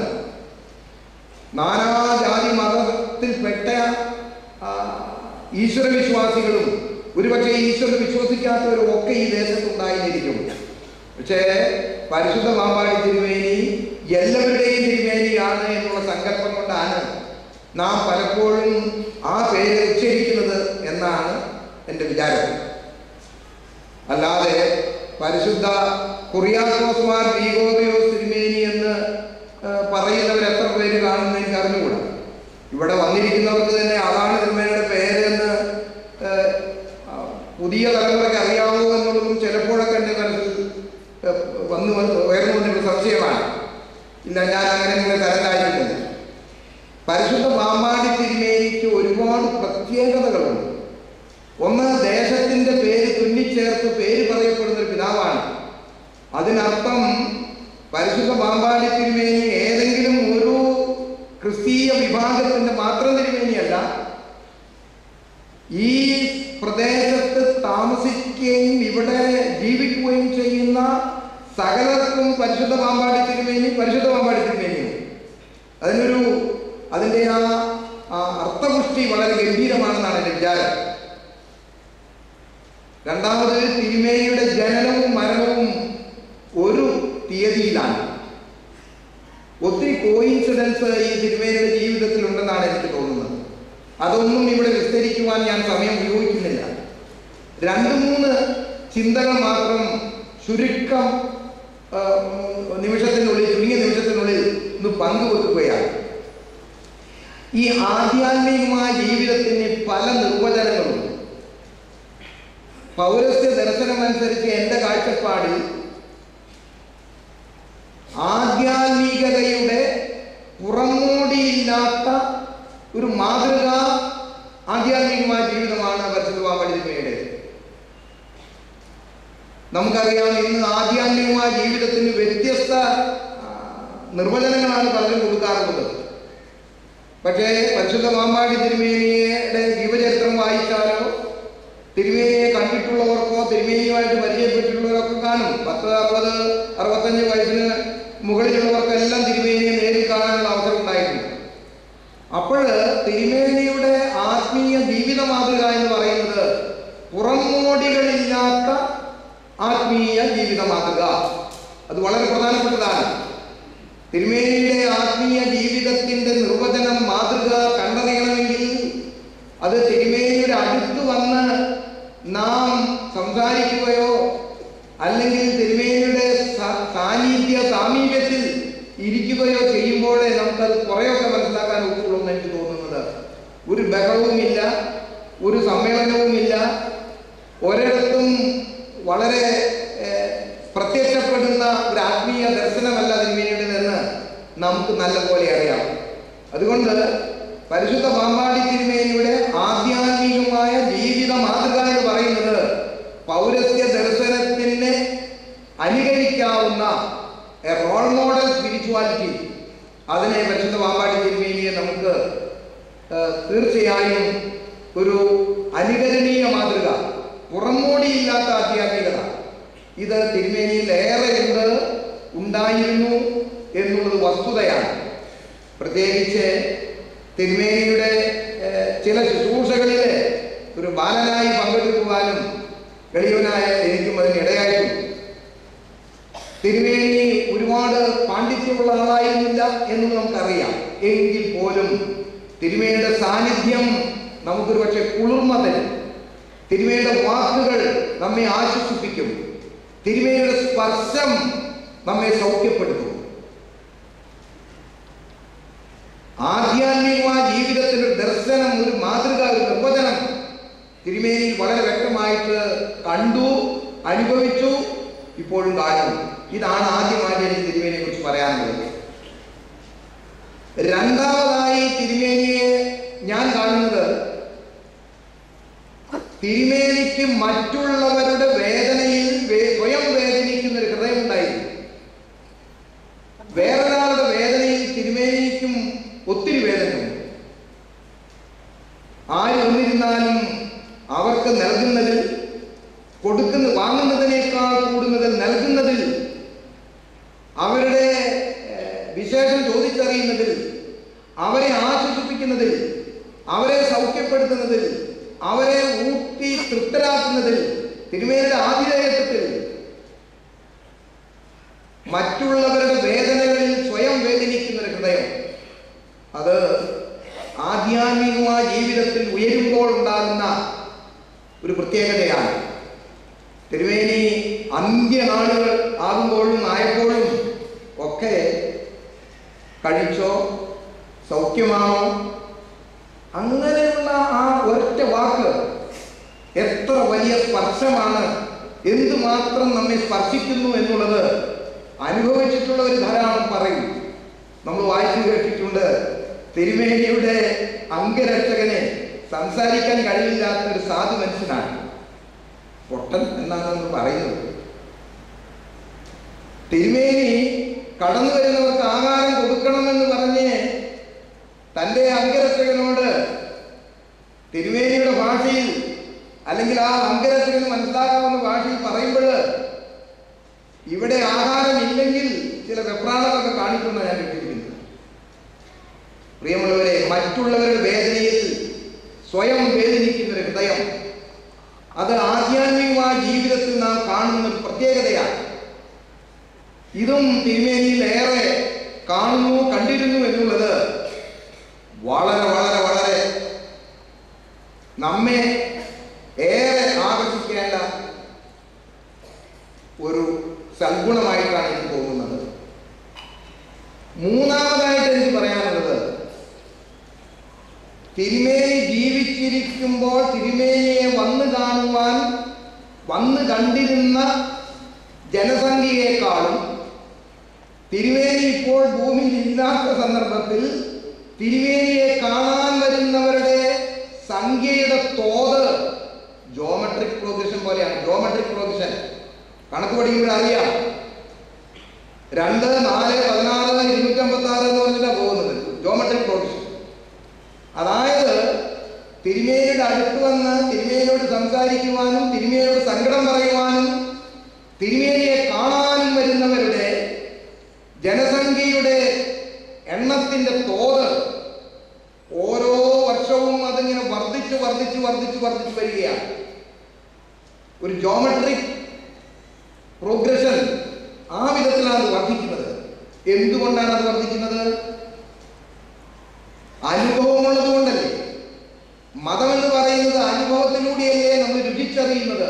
നാനാജാതി മതത്തിൽപ്പെട്ട ആ, ഈശ്വരവിശ്വാസികളും ഒരുപക്ഷെ ഈശ്വരൻ വിശ്വസിക്കാത്തവരും ഒക്കെ ഈ ദേശത്തുണ്ടായിരിക്കും പക്ഷേ പരിശുദ്ധ മാമ്പാടി തിരുമേനി എല്ലാവരുടെയും തിരുമേനിയാണ് എന്നുള്ള സങ്കല്പം കൊണ്ടാണ് നാം പലപ്പോഴും ആ പേര് ഉച്ചരിക്കുന്നത് എന്നാണ് എൻ്റെ വിചാരം അല്ലാതെ പരിശുദ്ധ കുറിയാക്കോസ്മാർ ബീഗോറിയോസ് തിരുമേനി എന്ന് ആ, പറയുന്നവർ എത്ര പേര് കാണുമെന്ന് എനിക്ക് അറിഞ്ഞുകൂടാ ഇവിടെ വന്നിരിക്കുന്നവർക്ക് തന്നെ അതാണ് തിരുമേനിയുടെ പേര് എന്ന് ആ, ആ, പുതിയ തലമുറയ്ക്ക് അറിയാമോ എന്നുള്ളതും ചിലപ്പോഴൊക്കെ എൻ്റെ മനസ്സിൽ ആ, വന്നു വന്ന് ഉയർന്നു വന്നിട്ടുള്ള സംശയമാണ് ഇല്ല ഞാൻ അങ്ങനെ നിങ്ങളെ തരണ്ടായിരുന്നില്ല പരിശുദ്ധ പാമ്പാടി തിരുമേനിക്ക് ഒരുപാട് പ്രത്യേകതകളുണ്ട് ഒന്ന് ദേശത്തിന്റെ പേര് തുന്നിച്ചേർത്ത് പേര് പറയപ്പെടുന്ന ഒരു പിതാവാണ് അതിനർത്ഥം പരിശുദ്ധ പാമ്പാടി തിരുമേനി ഏതെങ്കിലും ഒരു ക്രിസ്തീയ വിഭാഗത്തിന്റെ മാത്രം തിരുമേനിയല്ല ഈ പ്രദേശത്ത് താമസിക്കുകയും ഇവിടെ ജീവിക്കുകയും ചെയ്യുന്ന സകലർക്കും പരിശുദ്ധ പാമ്പാടി തിരുമേനി പരിശുദ്ധ പാമ്പാടി തിരുമേനിയും അതിനൊരു അതിൻ്റെ ആ ആ അർത്ഥപുഷ്ടി വളരെ ഗംഭീരമാണെന്നാണ് എൻ്റെ വിചാരം രണ്ടാമത് തിരുമേനിയുടെ ജനനവും മരണവും ഒരു തീയതിയിലാണ് ഒത്തിരി കോയിൻസിഡൻസ് ഈ തിരുമേനിയുടെ ജീവിതത്തിൽ ഉണ്ടെന്നാണ് എനിക്ക് തോന്നുന്നത് അതൊന്നും ഇവിടെ വിസ്തരിക്കുവാൻ ഞാൻ സമയം ഉപയോഗിക്കുന്നില്ല രണ്ട് മൂന്ന് ചിന്തകൾ മാത്രം ചുരുക്കം ആ, നിമിഷത്തിനുള്ളിൽ ചുരുങ്ങിയ നിമിഷത്തിനുള്ളിൽ ഒന്ന് പങ്കുവെക്കുകയാണ് ഈ ആധ്യാത്മികമായ ജീവിതത്തിന് പല നിർവചനങ്ങളുണ്ട് പൗരസ്ത്യ ദർശനമനുസരിച്ച് എൻ്റെ കാഴ്ചപ്പാടിൽ ആധ്യാത്മികതയുടെ പുറമോടിയില്ലാത്ത ഒരു മാതൃക ആധ്യാത്മികമായ ജീവിതമാണ് പരിശുദ്ധവാമടിമയുടെ നമുക്കറിയാം ഇന്ന് ആധ്യാത്മികമായ ജീവിതത്തിന് വ്യത്യസ്ത ആ, നിർവചനങ്ങളാണ് പലരും കൊടുക്കാറുള്ളത് പക്ഷേ പരിശുദ്ധ മാമ്പാടി തിരുമേനിയുടെ ജീവചരിത്രം വായിച്ചാലോ തിരുമേനിയെ കണ്ടിട്ടുള്ളവർക്കോ തിരുമേനിയുമായിട്ട് പരിചയപ്പെട്ടിട്ടുള്ളവരൊക്കെ കാണും പത്ത് അറുപത് അറുപത്തഞ്ച് വയസ്സിന് മുകളിലുള്ളവർക്കെല്ലാം തിരുമേനിയെ നേരിൽ കാണാനുള്ള അവസരം ഉണ്ടായിട്ടുണ്ട് അപ്പോൾ തിരുമേനിയുടെ ആത്മീയ ജീവിത മാതൃക എന്ന് പറയുന്നത് പുറമോടികളില്ലാത്ത ആത്മീയ ജീവിത മാതൃക അത് വളരെ പ്രധാനപ്പെട്ടതാണ് തിരുമേനിയുടെ ആത്മീയ ജീവിതത്തിന്റെ നിർവചനം മാതൃക കണ്ടറിയണമെങ്കിൽ അത് തിരുമേനിയുടെ അടുത്ത് വന്ന് നാം സംസാരിക്കുകയോ അല്ലെങ്കിൽ തിരുമേനിയുടെ സ- സാന്നിധ്യ സാമീപ്യത്തിൽ ഇരിക്കുകയോ ചെയ്യുമ്പോഴേ നമുക്കത് കുറേയൊക്കെ മനസ്സിലാക്കാൻ ഒക്കുള്ളൂ എന്ന് എനിക്ക് തോന്നുന്നത് ഒരു ബഹളവുമില്ല ഒരു സമ്മേളനവുമില്ല ഒരിടത്തും വളരെ ഏഹ്, പ്രത്യക്ഷപ്പെടുന്ന ഒരു ആത്മീയ ദർശനമല്ല തിരുമേനിയുടേതെന്ന് നമുക്ക് നല്ലപോലെ അറിയാം അതുകൊണ്ട് പരിശുദ്ധ പാമ്പാടി തിരുമേനിയുടെ ആധ്യാത്മികമായ ജീവിത മാതൃക എന്ന് പറയുന്നത് പൗരസ്ത്യ ദർശനത്തിന് അനുകരിക്കാവുന്ന എ റോൾ മോഡൽ സ്പിരിച്വാലിറ്റി അതിനെ പരിശുദ്ധ പാമ്പാടി തിരുമേനിയെ നമുക്ക് ഏഹ്, തീർച്ചയായും ഒരു അനുകരണീയ മാതൃക പുറമോടിയില്ലാത്ത ആധ്യാത്മികത ഇത് തിരുമേനിയിൽ ഏറെ ഉണ്ട് ഉണ്ടായിരുന്നു എന്നുള്ളത് വസ്തുതയാണ് പ്രത്യേകിച്ച് തിരുമേനിയുടെ ഏഹ്, ചില ശുശ്രൂഷകളിൽ ഒരു ബാലനായി പങ്കെടുക്കുവാനും എളിയവനായ എനിക്കും അതിന് ഇടയായിട്ടുണ്ട് തിരുമേനി ഒരുപാട് പാണ്ഡിത്യമുള്ള ആളായിരുന്നില്ല എന്ന് നമുക്കറിയാം എങ്കിൽ പോലും തിരുമേനിയുടെ സാന്നിധ്യം നമുക്കൊരു പക്ഷെ കുളിർമ തരും തിരുമേനിയുടെ വാക്കുകൾ നമ്മെ ആശ്വസിപ്പിക്കും തിരുമേനിയുടെ സ്പർശം നമ്മെ സൗഖ്യപ്പെടുത്തും ആധ്യാത്മികമായ ജീവിതത്തിന്റെ ഒരു ദർശനം ഒരു മാതൃക ഒരു നിർവചനം തിരുമേനിയിൽ വളരെ വ്യക്തമായിട്ട് കണ്ടു അനുഭവിച്ചു ഇപ്പോഴും കാണുന്നു ഇതാണ് ആദ്യമായിട്ട് എനിക്ക് തിരുമേനിയെ കുറിച്ച് പറയാനുള്ളത് രണ്ടാമതായി തിരുമേനിയെ ഞാൻ കാണുന്നത് തിരുമേനിക്ക് മറ്റുള്ളവരുടെ വേദനയിൽ വേ- സ്വയം വേദനിക്കുന്ന ഒരു ഹൃദയം ഉണ്ടായിരുന്നു വേറൊരാളുടെ വേദനയിൽ തിരുമേനിക്കും ഒത്തിരി വേദനയുണ്ട് ആര് വന്നിരുന്നാലും അവർക്ക് നൽകുന്നതിൽ കൊടുക്കുന്ന വാങ്ങുന്നതിനേക്കാൾ കൂടുന്നതിൽ നൽകുന്നതിൽ അവരുടെ ഏഹ്, വിശേഷം ചോദിച്ചറിയുന്നതിൽ അവരെ ആശ്വസിപ്പിക്കുന്നതിൽ അവരെ സൗഖ്യപ്പെടുത്തുന്നതിൽ അവരെ ഊട്ടി തൃപ്തരാക്കുന്നതിൽ തിരുമേനിയുടെ ആതിഥേയത്വത്തിൽ മറ്റുള്ളവരുടെ വേദനകളിൽ സ്വയം വേദനിക്കുന്ന ഒരു ഹൃദയം അത് ആധ്യാത്മികമായ ജീവിതത്തിൽ ഉയരുമ്പോൾ ഉണ്ടാകുന്ന ഒരു പ്രത്യേകതയാണ് തിരുവേനി അന്ത്യനാളുകൾ ആകുമ്പോഴും ആയപ്പോഴും ഒക്കെ കഴിച്ചോ സൗഖ്യമാണോ അങ്ങനെയുള്ള ആ ഒറ്റ വാക്ക് എത്ര വലിയ സ്പർശമാണ് എന്തുമാത്രം നമ്മെ സ്പർശിക്കുന്നു എന്നുള്ളത് അനുഭവിച്ചിട്ടുള്ളവർ ധാരാളം പറയും നമ്മൾ വായിച്ചു കേട്ടിട്ടുണ്ട് തിരുമേനിയുടെ അംഗരക്ഷകനെ സംസാരിക്കാൻ കഴിയില്ലാത്ത ഒരു സാധു മനുഷ്യനാണ് പൊട്ടൻ എന്നാണ് നമ്മൾ പറയുന്നത് തിരുമേനി കടന്നു വരുന്നവർക്ക് ആഹാരം കൊടുക്കണമെന്ന് പറഞ്ഞ് തൻ്റെ അംഗരക്ഷകനോട് തിരുമേനിയുടെ ഭാഷയിൽ അല്ലെങ്കിൽ ആ അംഗരക്ഷകന് മനസ്സിലാക്കാവുന്ന ഭാഷയിൽ പറയുമ്പോൾ ഇവിടെ ആഹാരം ഇല്ലെങ്കിൽ ചില വെപ്രാളമൊക്കെ കാണിക്കുന്ന ഞാൻ കേട്ടിരിക്കുന്നത് പ്രിയമുള്ളവരെ മറ്റുള്ളവരുടെ വേദനയിൽ സ്വയം വേദനിക്കുന്ന ഒരു ഹൃദയം അത് ആധ്യാത്മികമായ ജീവിതത്തിൽ നാം കാണുന്ന ഒരു പ്രത്യേകതയാണ് ഇതും തിരുമേനിയിൽ ഏറെ കാണുന്നു കണ്ടിരുന്നു എന്നുള്ളത് വളരെ വളരെ വളരെ നമ്മെ ഏറെ ആകർഷിക്കേണ്ട ഒരു സൽഗുണമായിട്ടാണ് എനിക്ക് തോന്നുന്നത് മൂന്നാമതായിട്ട് എനിക്ക് പറയാനുള്ളത് തിരുമേനി ജീവിച്ചിരിക്കുമ്പോൾ തിരുമേനിയെ വന്ന് കാണുവാൻ വന്ന് കണ്ടിരുന്ന ജനസംഖ്യയെക്കാളും തിരുമേനി ഇപ്പോൾ ഭൂമിയിൽ ഇല്ലാത്ത സന്ദർഭത്തിൽ തിരുമേനിയെ കാണാൻ വരുന്നവരുടെ സംഖ്യയുടെ തോത് ജോമെട്രിക് പ്രോഗ്രഷൻ പോലെയാണ് ജോമെട്രിക് പ്രോഗ്രഷൻ കണക്ക് പഠിക്കുമ്പോൾ അറിയാം രണ്ട് നാല് പതിനാറ് ഇരുന്നൂറ്റമ്പത്തി ആറ് എന്ന് പറഞ്ഞിട്ടാണ് പോകുന്നത് ജോമെട്രിക് പ്രോഗ്രഷൻ അതായത് തിരുമേനിയുടെ അടുത്ത് വന്ന് തിരുമേനിയോട് സംസാരിക്കുവാനും തിരുമേനിയോട് സങ്കടം പറയുവാനും തിരുമേനിയെ കാണാനും വരുന്നവരുടെ ജനസംഖ്യയുടെ എണ്ണത്തിന്റെ തോത് ഓരോ വർഷവും അതിങ്ങനെ വർദ്ധിച്ച് വർദ്ധിച്ച് വർദ്ധിച്ച് വർദ്ധിച്ച് വരികയാണ് ഒരു ജോമെട്രിക് പ്രോഗ്രഷൻ ആ വിധത്തിലാണ് അത് വർദ്ധിക്കുന്നത് എന്തുകൊണ്ടാണ് അത് വർദ്ധിക്കുന്നത് അനുഭവമുള്ളത് കൊണ്ടല്ലേ മതം എന്ന് പറയുന്നത് അനുഭവത്തിലൂടെയല്ലേ നമ്മൾ രുചിച്ചറിയുന്നത്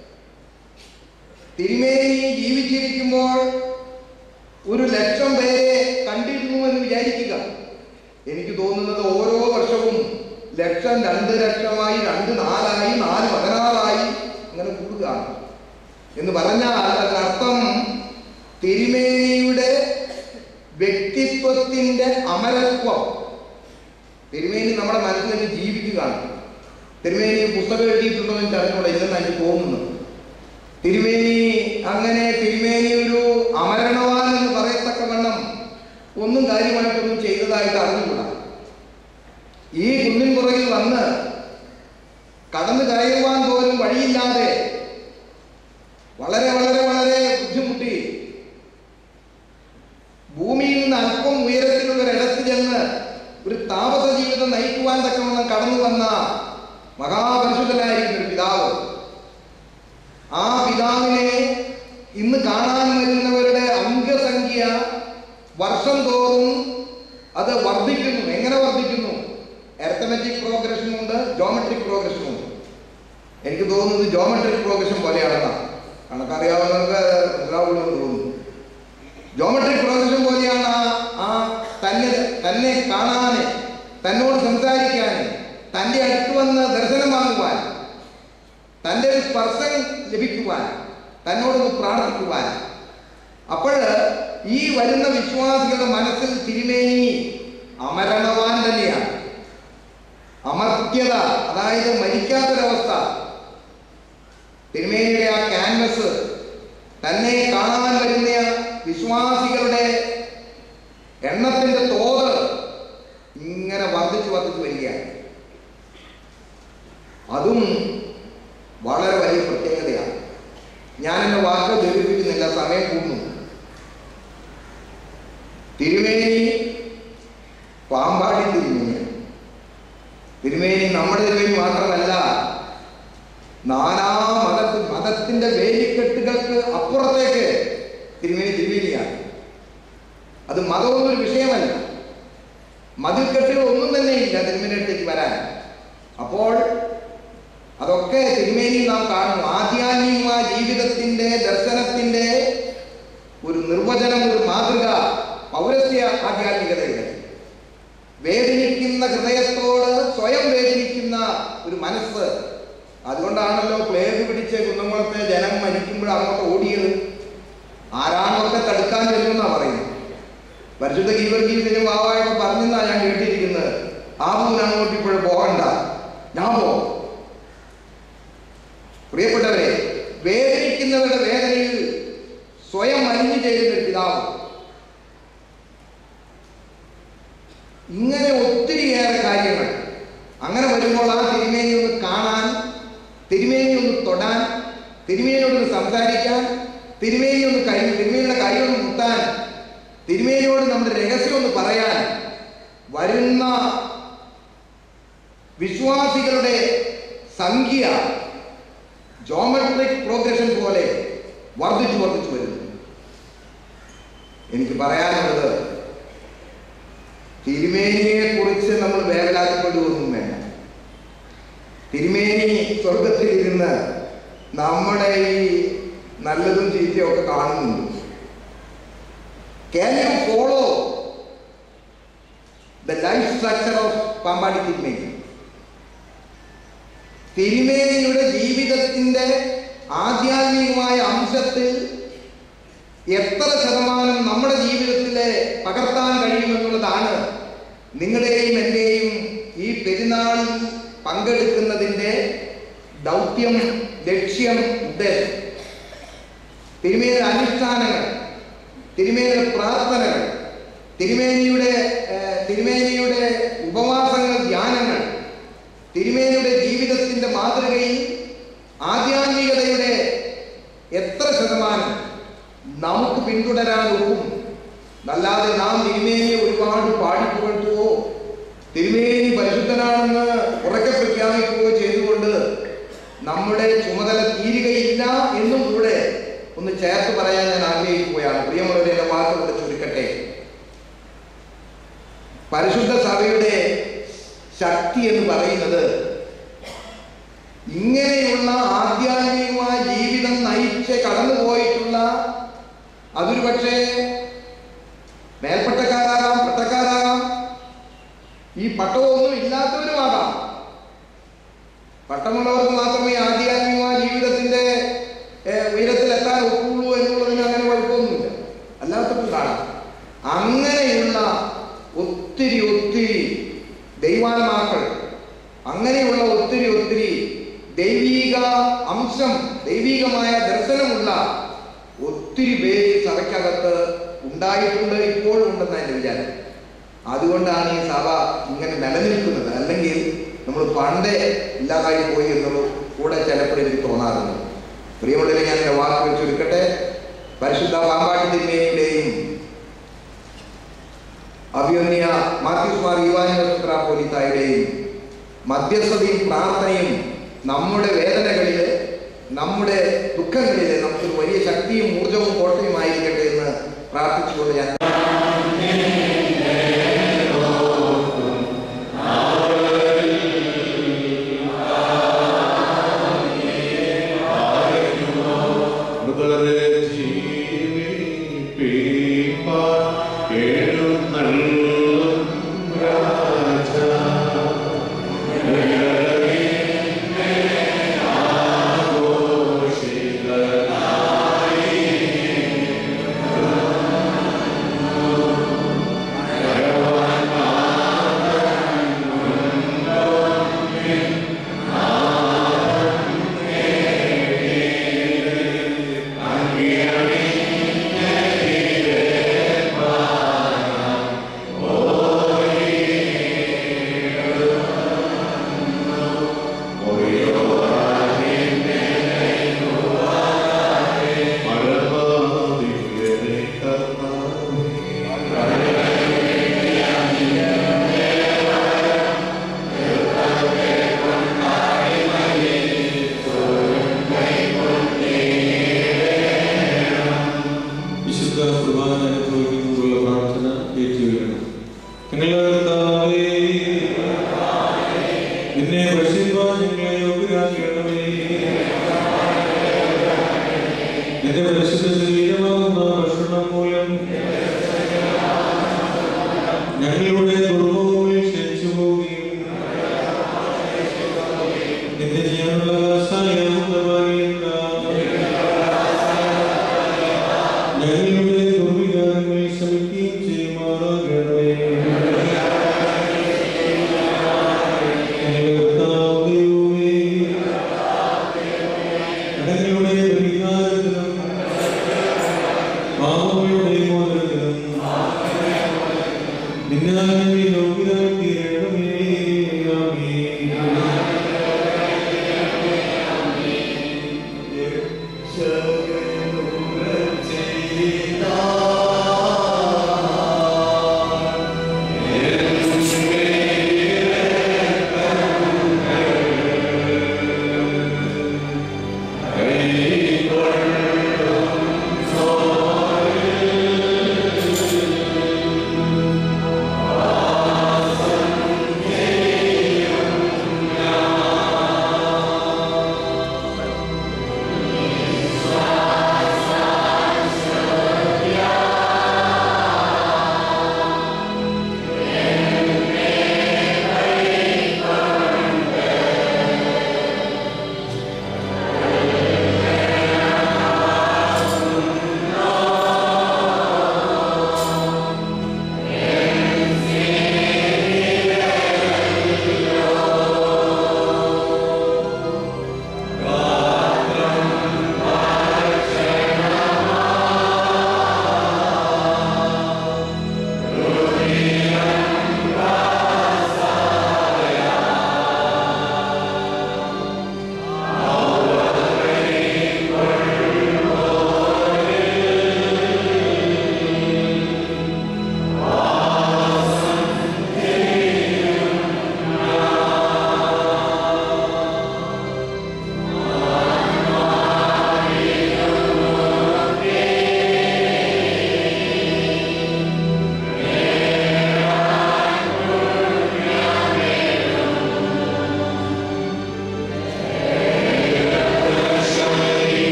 തിരുമേനി ജീവിച്ചിരിക്കുമ്പോൾ ഒരു ലക്ഷം പേരെ കണ്ടിരുന്നു എന്ന് വിചാരിക്കുക എനിക്ക് തോന്നുന്നത് ഓരോ വർഷവും ലക്ഷം രണ്ട് ലക്ഷമായി രണ്ട് നാലായി നാല് പതിനാറായി അങ്ങനെ കൂടുകയാണ് എന്ന് പറഞ്ഞാൽ അതിനർത്ഥം തിരുമേനിയുടെ വ്യക്തിത്വത്തിന്റെ അമരത്വം തിരുമേനി നമ്മുടെ മനസ്സിൽ നിന്ന് ജീവിക്കുകയാണ് തിരുമേനി പുസ്തകം എഴുതിയിട്ടുണ്ടോ എന്ന് എനിക്ക് അറിഞ്ഞൂടെ ഇല്ലെന്ന് എനിക്ക് തോന്നുന്നു തിരുമേനി അങ്ങനെ തിരുമേനി ഒരു അമരണവാൻ എന്ന് പറയത്തക്കവണ്ണം ഒന്നും കാര്യമായിട്ടൊന്നും ചെയ്തതായിട്ട് അറിഞ്ഞുകൂടാ ഈ കുന്നിൻ പുറകിൽ വന്ന് കടന്നു കയറുവാൻ പോലും വഴിയില്ലാതെ വളരെ വളരെ വളരെ ബുദ്ധിമുട്ടി ഭൂമിയിൽ നിന്ന് അല്പം ഉയരത്തിലുള്ള ഒരിടത്ത് ചെന്ന് ഒരു താമസ ജീവിതം നയിക്കുവാൻ തക്കവണ്ണം കടന്നു വന്ന മഹാപരിശുദ്ധനായിരിക്കുന്ന ഒരു പിതാവ് ആ പിതാവിനെ ഇന്ന് കാണാൻ വരുന്നവരുടെ അംഗസംഖ്യ വർഷം തോറും അത് വർദ്ധിക്കുന്നു എങ്ങനെ വർദ്ധിക്കുന്നു എർത്തമെറ്റിക് പ്രോഗ്രഷനും ഉണ്ട് ജോമെട്രിക് പ്രോഗ്രഷനും ഉണ്ട് എനിക്ക് തോന്നുന്നത് ജോമെട്രിക് പ്രോഗ്രഷൻ പോലെയാണെന്നാണ് കണക്കറിയാവുന്നവർക്ക് മനസ്സിലാവുള്ളൂ എന്ന് തോന്നുന്നു ജോമെട്രിക് പ്രോഗ്രഷൻ പോലെയാണ് ആ ആ തന്നെ തന്നെ കാണാന് തന്നോട് സംസാരിക്കാന് തൻ്റെ അടുത്ത് വന്ന് ദർശനം വാങ്ങുവാൻ തൻ്റെ ഒരു സ്പർശം ലഭിക്കുവാൻ തന്നോടൊന്ന് പ്രാർത്ഥിക്കുവാൻ അപ്പോൾ ഈ വരുന്ന വിശ്വാസികളുടെ മനസ്സിൽ തിരുമേനി അമരണവാൻ തന്നെയാണ് അമർത്യത അതായത് മരിക്കാത്തൊരവസ്ഥ തിരുമേനിയുടെ ആ ക്യാൻവസ് തന്നെ കാണാൻ വരുന്ന വിശ്വാസികളുടെ എണ്ണത്തിന്റെ തോത് ഇങ്ങനെ വർദ്ധിച്ചു വർദ്ധിച്ചു വരികയാണ് അതും വളരെ വലിയ പ്രത്യേകതയാണ് ഞാൻ എന്റെ വാക്ക് ദീർഘിപ്പിക്കുന്നില്ല സമയം കൂടുന്നു തിരുമേനി പാമ്പാടി തിരുമേനി തിരുമേനി നമ്മുടെ തിരുമേനി മാത്രമല്ല നാനാ മത മതത്തിന്റെ വേലിക്കെട്ടുകൾക്ക് അപ്പുറത്തേക്ക് തിരുമേനി തിരുമേനിയാണ് അത് മതമൊന്നും ഒരു വിഷയമല്ല മതിൽക്കെട്ടുകൾ ഒന്നും തന്നെ ഇല്ല തിരുമേനിയടുത്തേക്ക് വരാൻ അപ്പോൾ അതൊക്കെ തിരുമേനി നാം കാണും ആധ്യാത്മികമായ ജീവിതത്തിന്റെ ദർശനത്തിന്റെ ഒരു നിർവചനം ഒരു മാതൃക പൗരസ്യ ആധ്യാത്മികതയുടെ വേദനിക്കുന്ന ഹൃദയത്തോട് സ്വയം വേദനിക്കുന്ന ഒരു മനസ്സ് അതുകൊണ്ടാണല്ലോ പ്ലേഗ് പിടിച്ച കുന്നംകുളത്തെ ജനം മരിക്കുമ്പോൾ അങ്ങോട്ട് ഓടിയത് ആരാണൊക്കെ തടുക്കാൻ ചെല്ലുമെന്നാ പറയുന്നത് പരിശുദ്ധ ഗീവർഗീസിന് വാവായൊക്കെ പറഞ്ഞെന്നാ ഞാൻ കേട്ടിരിക്കുന്നത് ആ പൂന് അങ്ങോട്ട് ഇപ്പോഴും പോകണ്ട ഞാൻ പോകും പ്രിയപ്പെട്ടവരെ വേദനിക്കുന്നവരുടെ വേദനയിൽ സ്വയം അലിഞ്ഞു ചെയ്യുന്ന ഒരു പിതാവ് ഇങ്ങനെ ഒത്തിരിയേറെ കാര്യങ്ങൾ അങ്ങനെ വരുമ്പോൾ ആ തിരുമേനി ഒന്ന് കാണാൻ തിരുമേനി ഒന്ന് തൊടാൻ തിരുമേനിയോട് സംസാരിക്കാൻ തിരുമേനി ഒന്ന് കൈ തിരുമേനിയുടെ കൈ ഒന്ന് മുത്താൻ തിരുമേനിയോട് നമ്മുടെ രഹസ്യം ഒന്ന് പറയാൻ വരുന്ന വിശ്വാസികളുടെ സംഖ്യ ജോമെട്രിക് പ്രോഗ്രഷൻ പോലെ വർദ്ധിച്ചു വർദ്ധിച്ചു വരുന്നു എനിക്ക് പറയാനുള്ളത് തിരുമേനിയെ കുറിച്ച് നമ്മൾ വേവലാതിപ്പെടുകയൊന്നും വേണ്ട തിരുമേനി സ്വർഗത്തിൽ ഇരുന്ന് നമ്മുടെ ഈ നല്ലതും ചീത്തയും ഒക്കെ കാണുന്നുണ്ട് can you follow the life structure of Pampady Thirumeni തിരുമേനിയുടെ ജീവിതത്തിന്റെ ആധ്യാത്മികമായ അംശത്തിൽ എത്ര ശതമാനം നമ്മുടെ ജീവിതത്തിലെ പകർത്താൻ കഴിയുമെന്നുള്ളതാണ് നിങ്ങളുടെയും എൻ്റെയും ഈ പെരുന്നാളിൽ പങ്കെടുക്കുന്നതിൻ്റെ ദൗത്യം ലക്ഷ്യം ഉദ്ദേശം തിരുമേനിയുടെ അനുഷ്ഠാനങ്ങൾ തിരുമേനിയുടെ പ്രാർത്ഥനകൾ തിരുമേനിയുടെ ഏഹ്, തിരുമേനിയുടെ ഉപവാസങ്ങൾ ധ്യാനങ്ങൾ തിരുമേനിയുടെ ജീവിതത്തിന്റെ മാതൃകയിൽ ആധ്യാത്മികതയുടെ എത്ര ശതമാനം നമുക്ക് പിന്തുടരാൻ ഒക്കും അല്ലാതെ നാം തിരുമേനിയെ ഒരുപാട് പാടിപ്പുകഴ്ത്തുവോ തിരുമേനി പരിശുദ്ധനാണെന്ന് ഉറക്കെ പ്രഖ്യാപിക്കുകയോ ചെയ്തുകൊണ്ട് നമ്മുടെ ചുമതല തീരുകയില്ല എന്നും കൂടെ ഒന്ന് ചേർത്ത് പറയാൻ ഞാൻ ആഗ്രഹിക്കുകയാണ് പ്രിയമുള്ളവരെ എന്റെ വാക്കുകൂടെ ചുരുക്കട്ടെ പരിശുദ്ധ സഭയുടെ ശക്തി എന്ന് പറയുന്നത് ഇങ്ങനെയുള്ള ആധ്യാത്മികമായ ജീവിതം നയിച്ച് കടന്നുപോയിട്ടുള്ള അതൊരു പക്ഷേ മേൽപ്പട്ടക്കാരാകാം പട്ടക്കാരാകാം ഈ പട്ടമൊന്നും ഇല്ലാത്തവരുമാകാം പട്ടമുള്ളവർക്ക് മാത്രമേ ആധ്യാത്മികമായ ജീവിതത്തിന്റെ ഏഹ്, ഉയരത്തിലെത്താൻ ഒക്കുള്ളൂ എന്നുള്ളതിന് അങ്ങനെ കുഴപ്പമൊന്നുമില്ല അല്ലാത്തപ്പോൾ കാണാം അങ്ങനെയുള്ള ഒത്തിരി ഒത്തിരി ദൈവാത്മാക്കൾ അങ്ങനെയുള്ള ഒത്തിരി ഒത്തിരി ദൈവീക അംശം ദൈവീകമായ ദർശനമുള്ള ഒത്തിരി പേര് ഈ സഭയ്ക്കകത്ത് ഉണ്ടായിട്ടുണ്ട് ഇപ്പോഴും ഉണ്ടെന്ന് എൻ്റെ വിചാരം അതുകൊണ്ടാണ് ഈ സഭ ഇങ്ങനെ നിലനിൽക്കുന്നത് അല്ലെങ്കിൽ നമ്മൾ പണ്ടേ ഇല്ലാതായി പോയി എന്നുള്ളത് കൂടെ ചിലപ്പോൾ എനിക്ക് തോന്നാറുണ്ട് പ്രിയമുള്ളവരെ ഞാൻ എൻ്റെ വാക്കുകൾ ചുരുക്കട്ടെ പരിശുദ്ധ പാമ്പാട്ടി തിന്മയുടെയും അഭിയന്യ മാത്യുസ് മാർ യുവാനിയോലിത്തായുടെയും മധ്യസ്ഥതയും പ്രാർത്ഥനയും നമ്മുടെ വേദനകളിൽ നമ്മുടെ ദുഃഖങ്ങളിൽ നമുക്കൊരു വലിയ ശക്തിയും ഊർജവും കോട്ടയുമായിരിക്കട്ടെ എന്ന് പ്രാർത്ഥിച്ചുകൊണ്ട് ഞാൻ മൃതരെ ജീവിപ്പിപ്പാൻ എഴുന്നള്ളും രാജാ. ആഘോഷിതനായി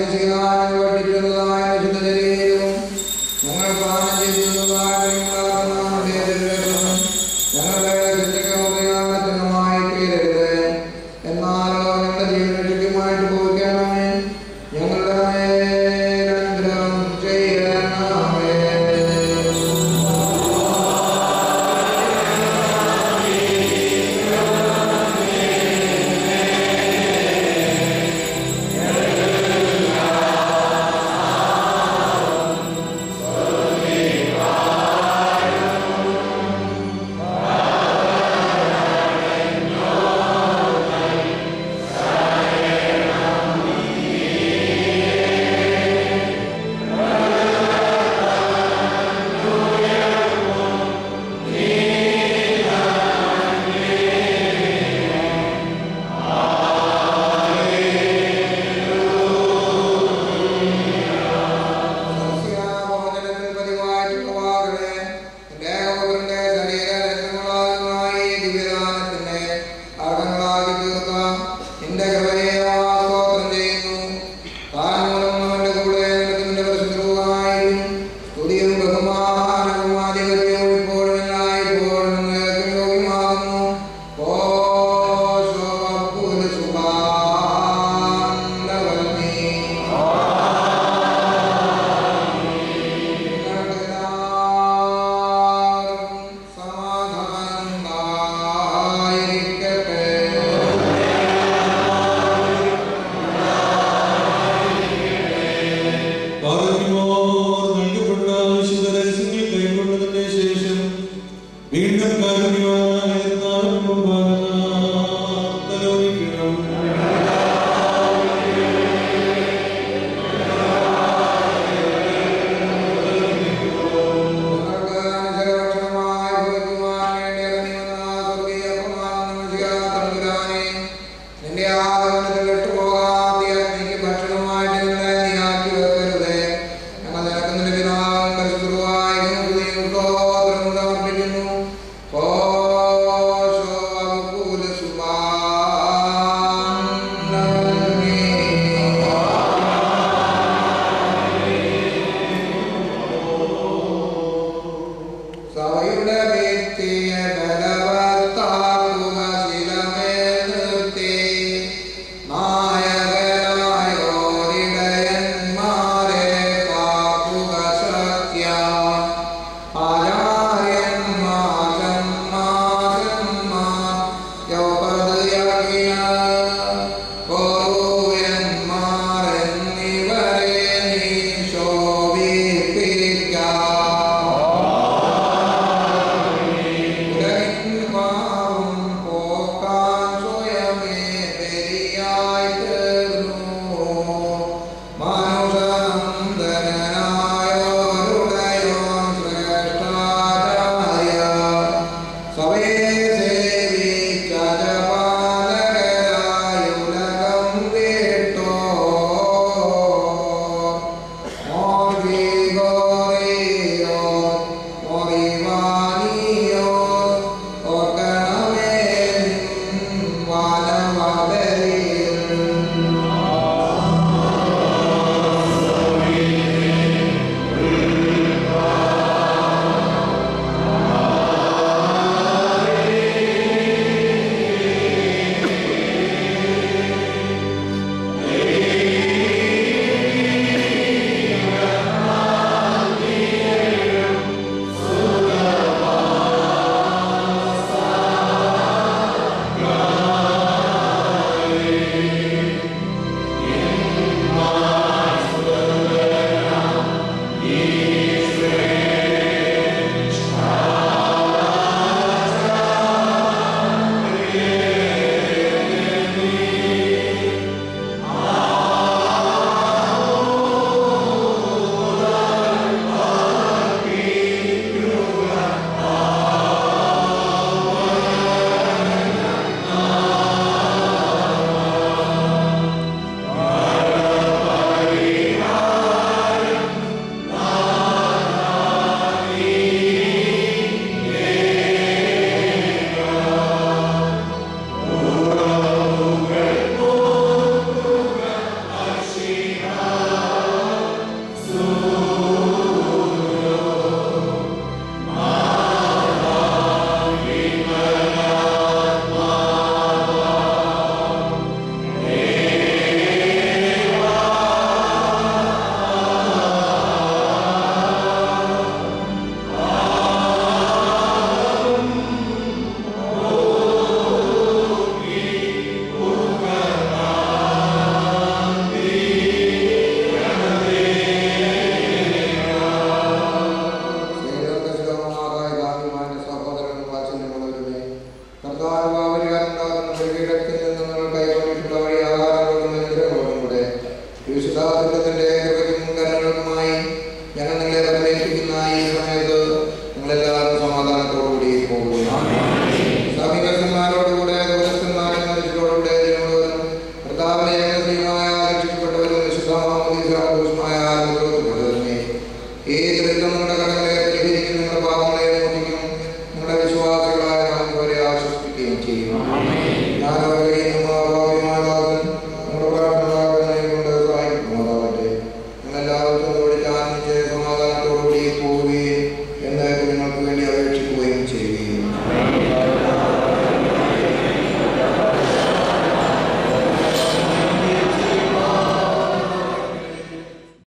മാംസീകമായി പഠിച്ചിരുന്നതായ വിശുദ്ധ ശരീരവും ഞങ്ങൾ പാനം ചെയ്തിരുന്നതായ ഞങ്ങളുടെ രക്തവും ഞങ്ങളുടെ ശുദ്ധികോപയോഗത്തിനുമായി തീരരുത് എന്നാലോ ഞങ്ങളുടെ ജീവൻ രക്ഷയ്ക്കുമായിട്ട് പോയിക്കണമേ ഞങ്ങളുടെ മേൽ അനുഗ്രഹം ചെയ്യണമേ ും ദുഃഖത്തിന്റെ കൃപയ്ക്കും കരുണകൾക്കുമായി ഞങ്ങൾ നിങ്ങളെ പരമേൽപ്പിക്കുന്ന ഈ സമയത്ത് നിങ്ങളെല്ലാവരും സമാധാനത്തോടുകൂടി പോകുന്നു സമീപസ്ഥന്മാരോടുകൂടെ ദൂരസ്ഥന്മാരും മനുഷ്യരോടുകൂടെ ജനങ്ങളോടും കർത്താവിനെ ഏകദൈവമായ രക്ഷിക്കപ്പെട്ടവരും വിശുദ്ധമായ അനുഗ്രഹത്തിൽപ്പെട്ടവരുമേ ഈ ദുരിതം നിങ്ങളുടെ കടങ്ങളെ പരിഹരിക്കും നിങ്ങളുടെ പാപങ്ങളെ മോചിക്കും നിങ്ങളുടെ വിശ്വാസികളായ നമുക്ക് അവരെ ആശ്വസിപ്പിക്കുകയും ചെയ്യും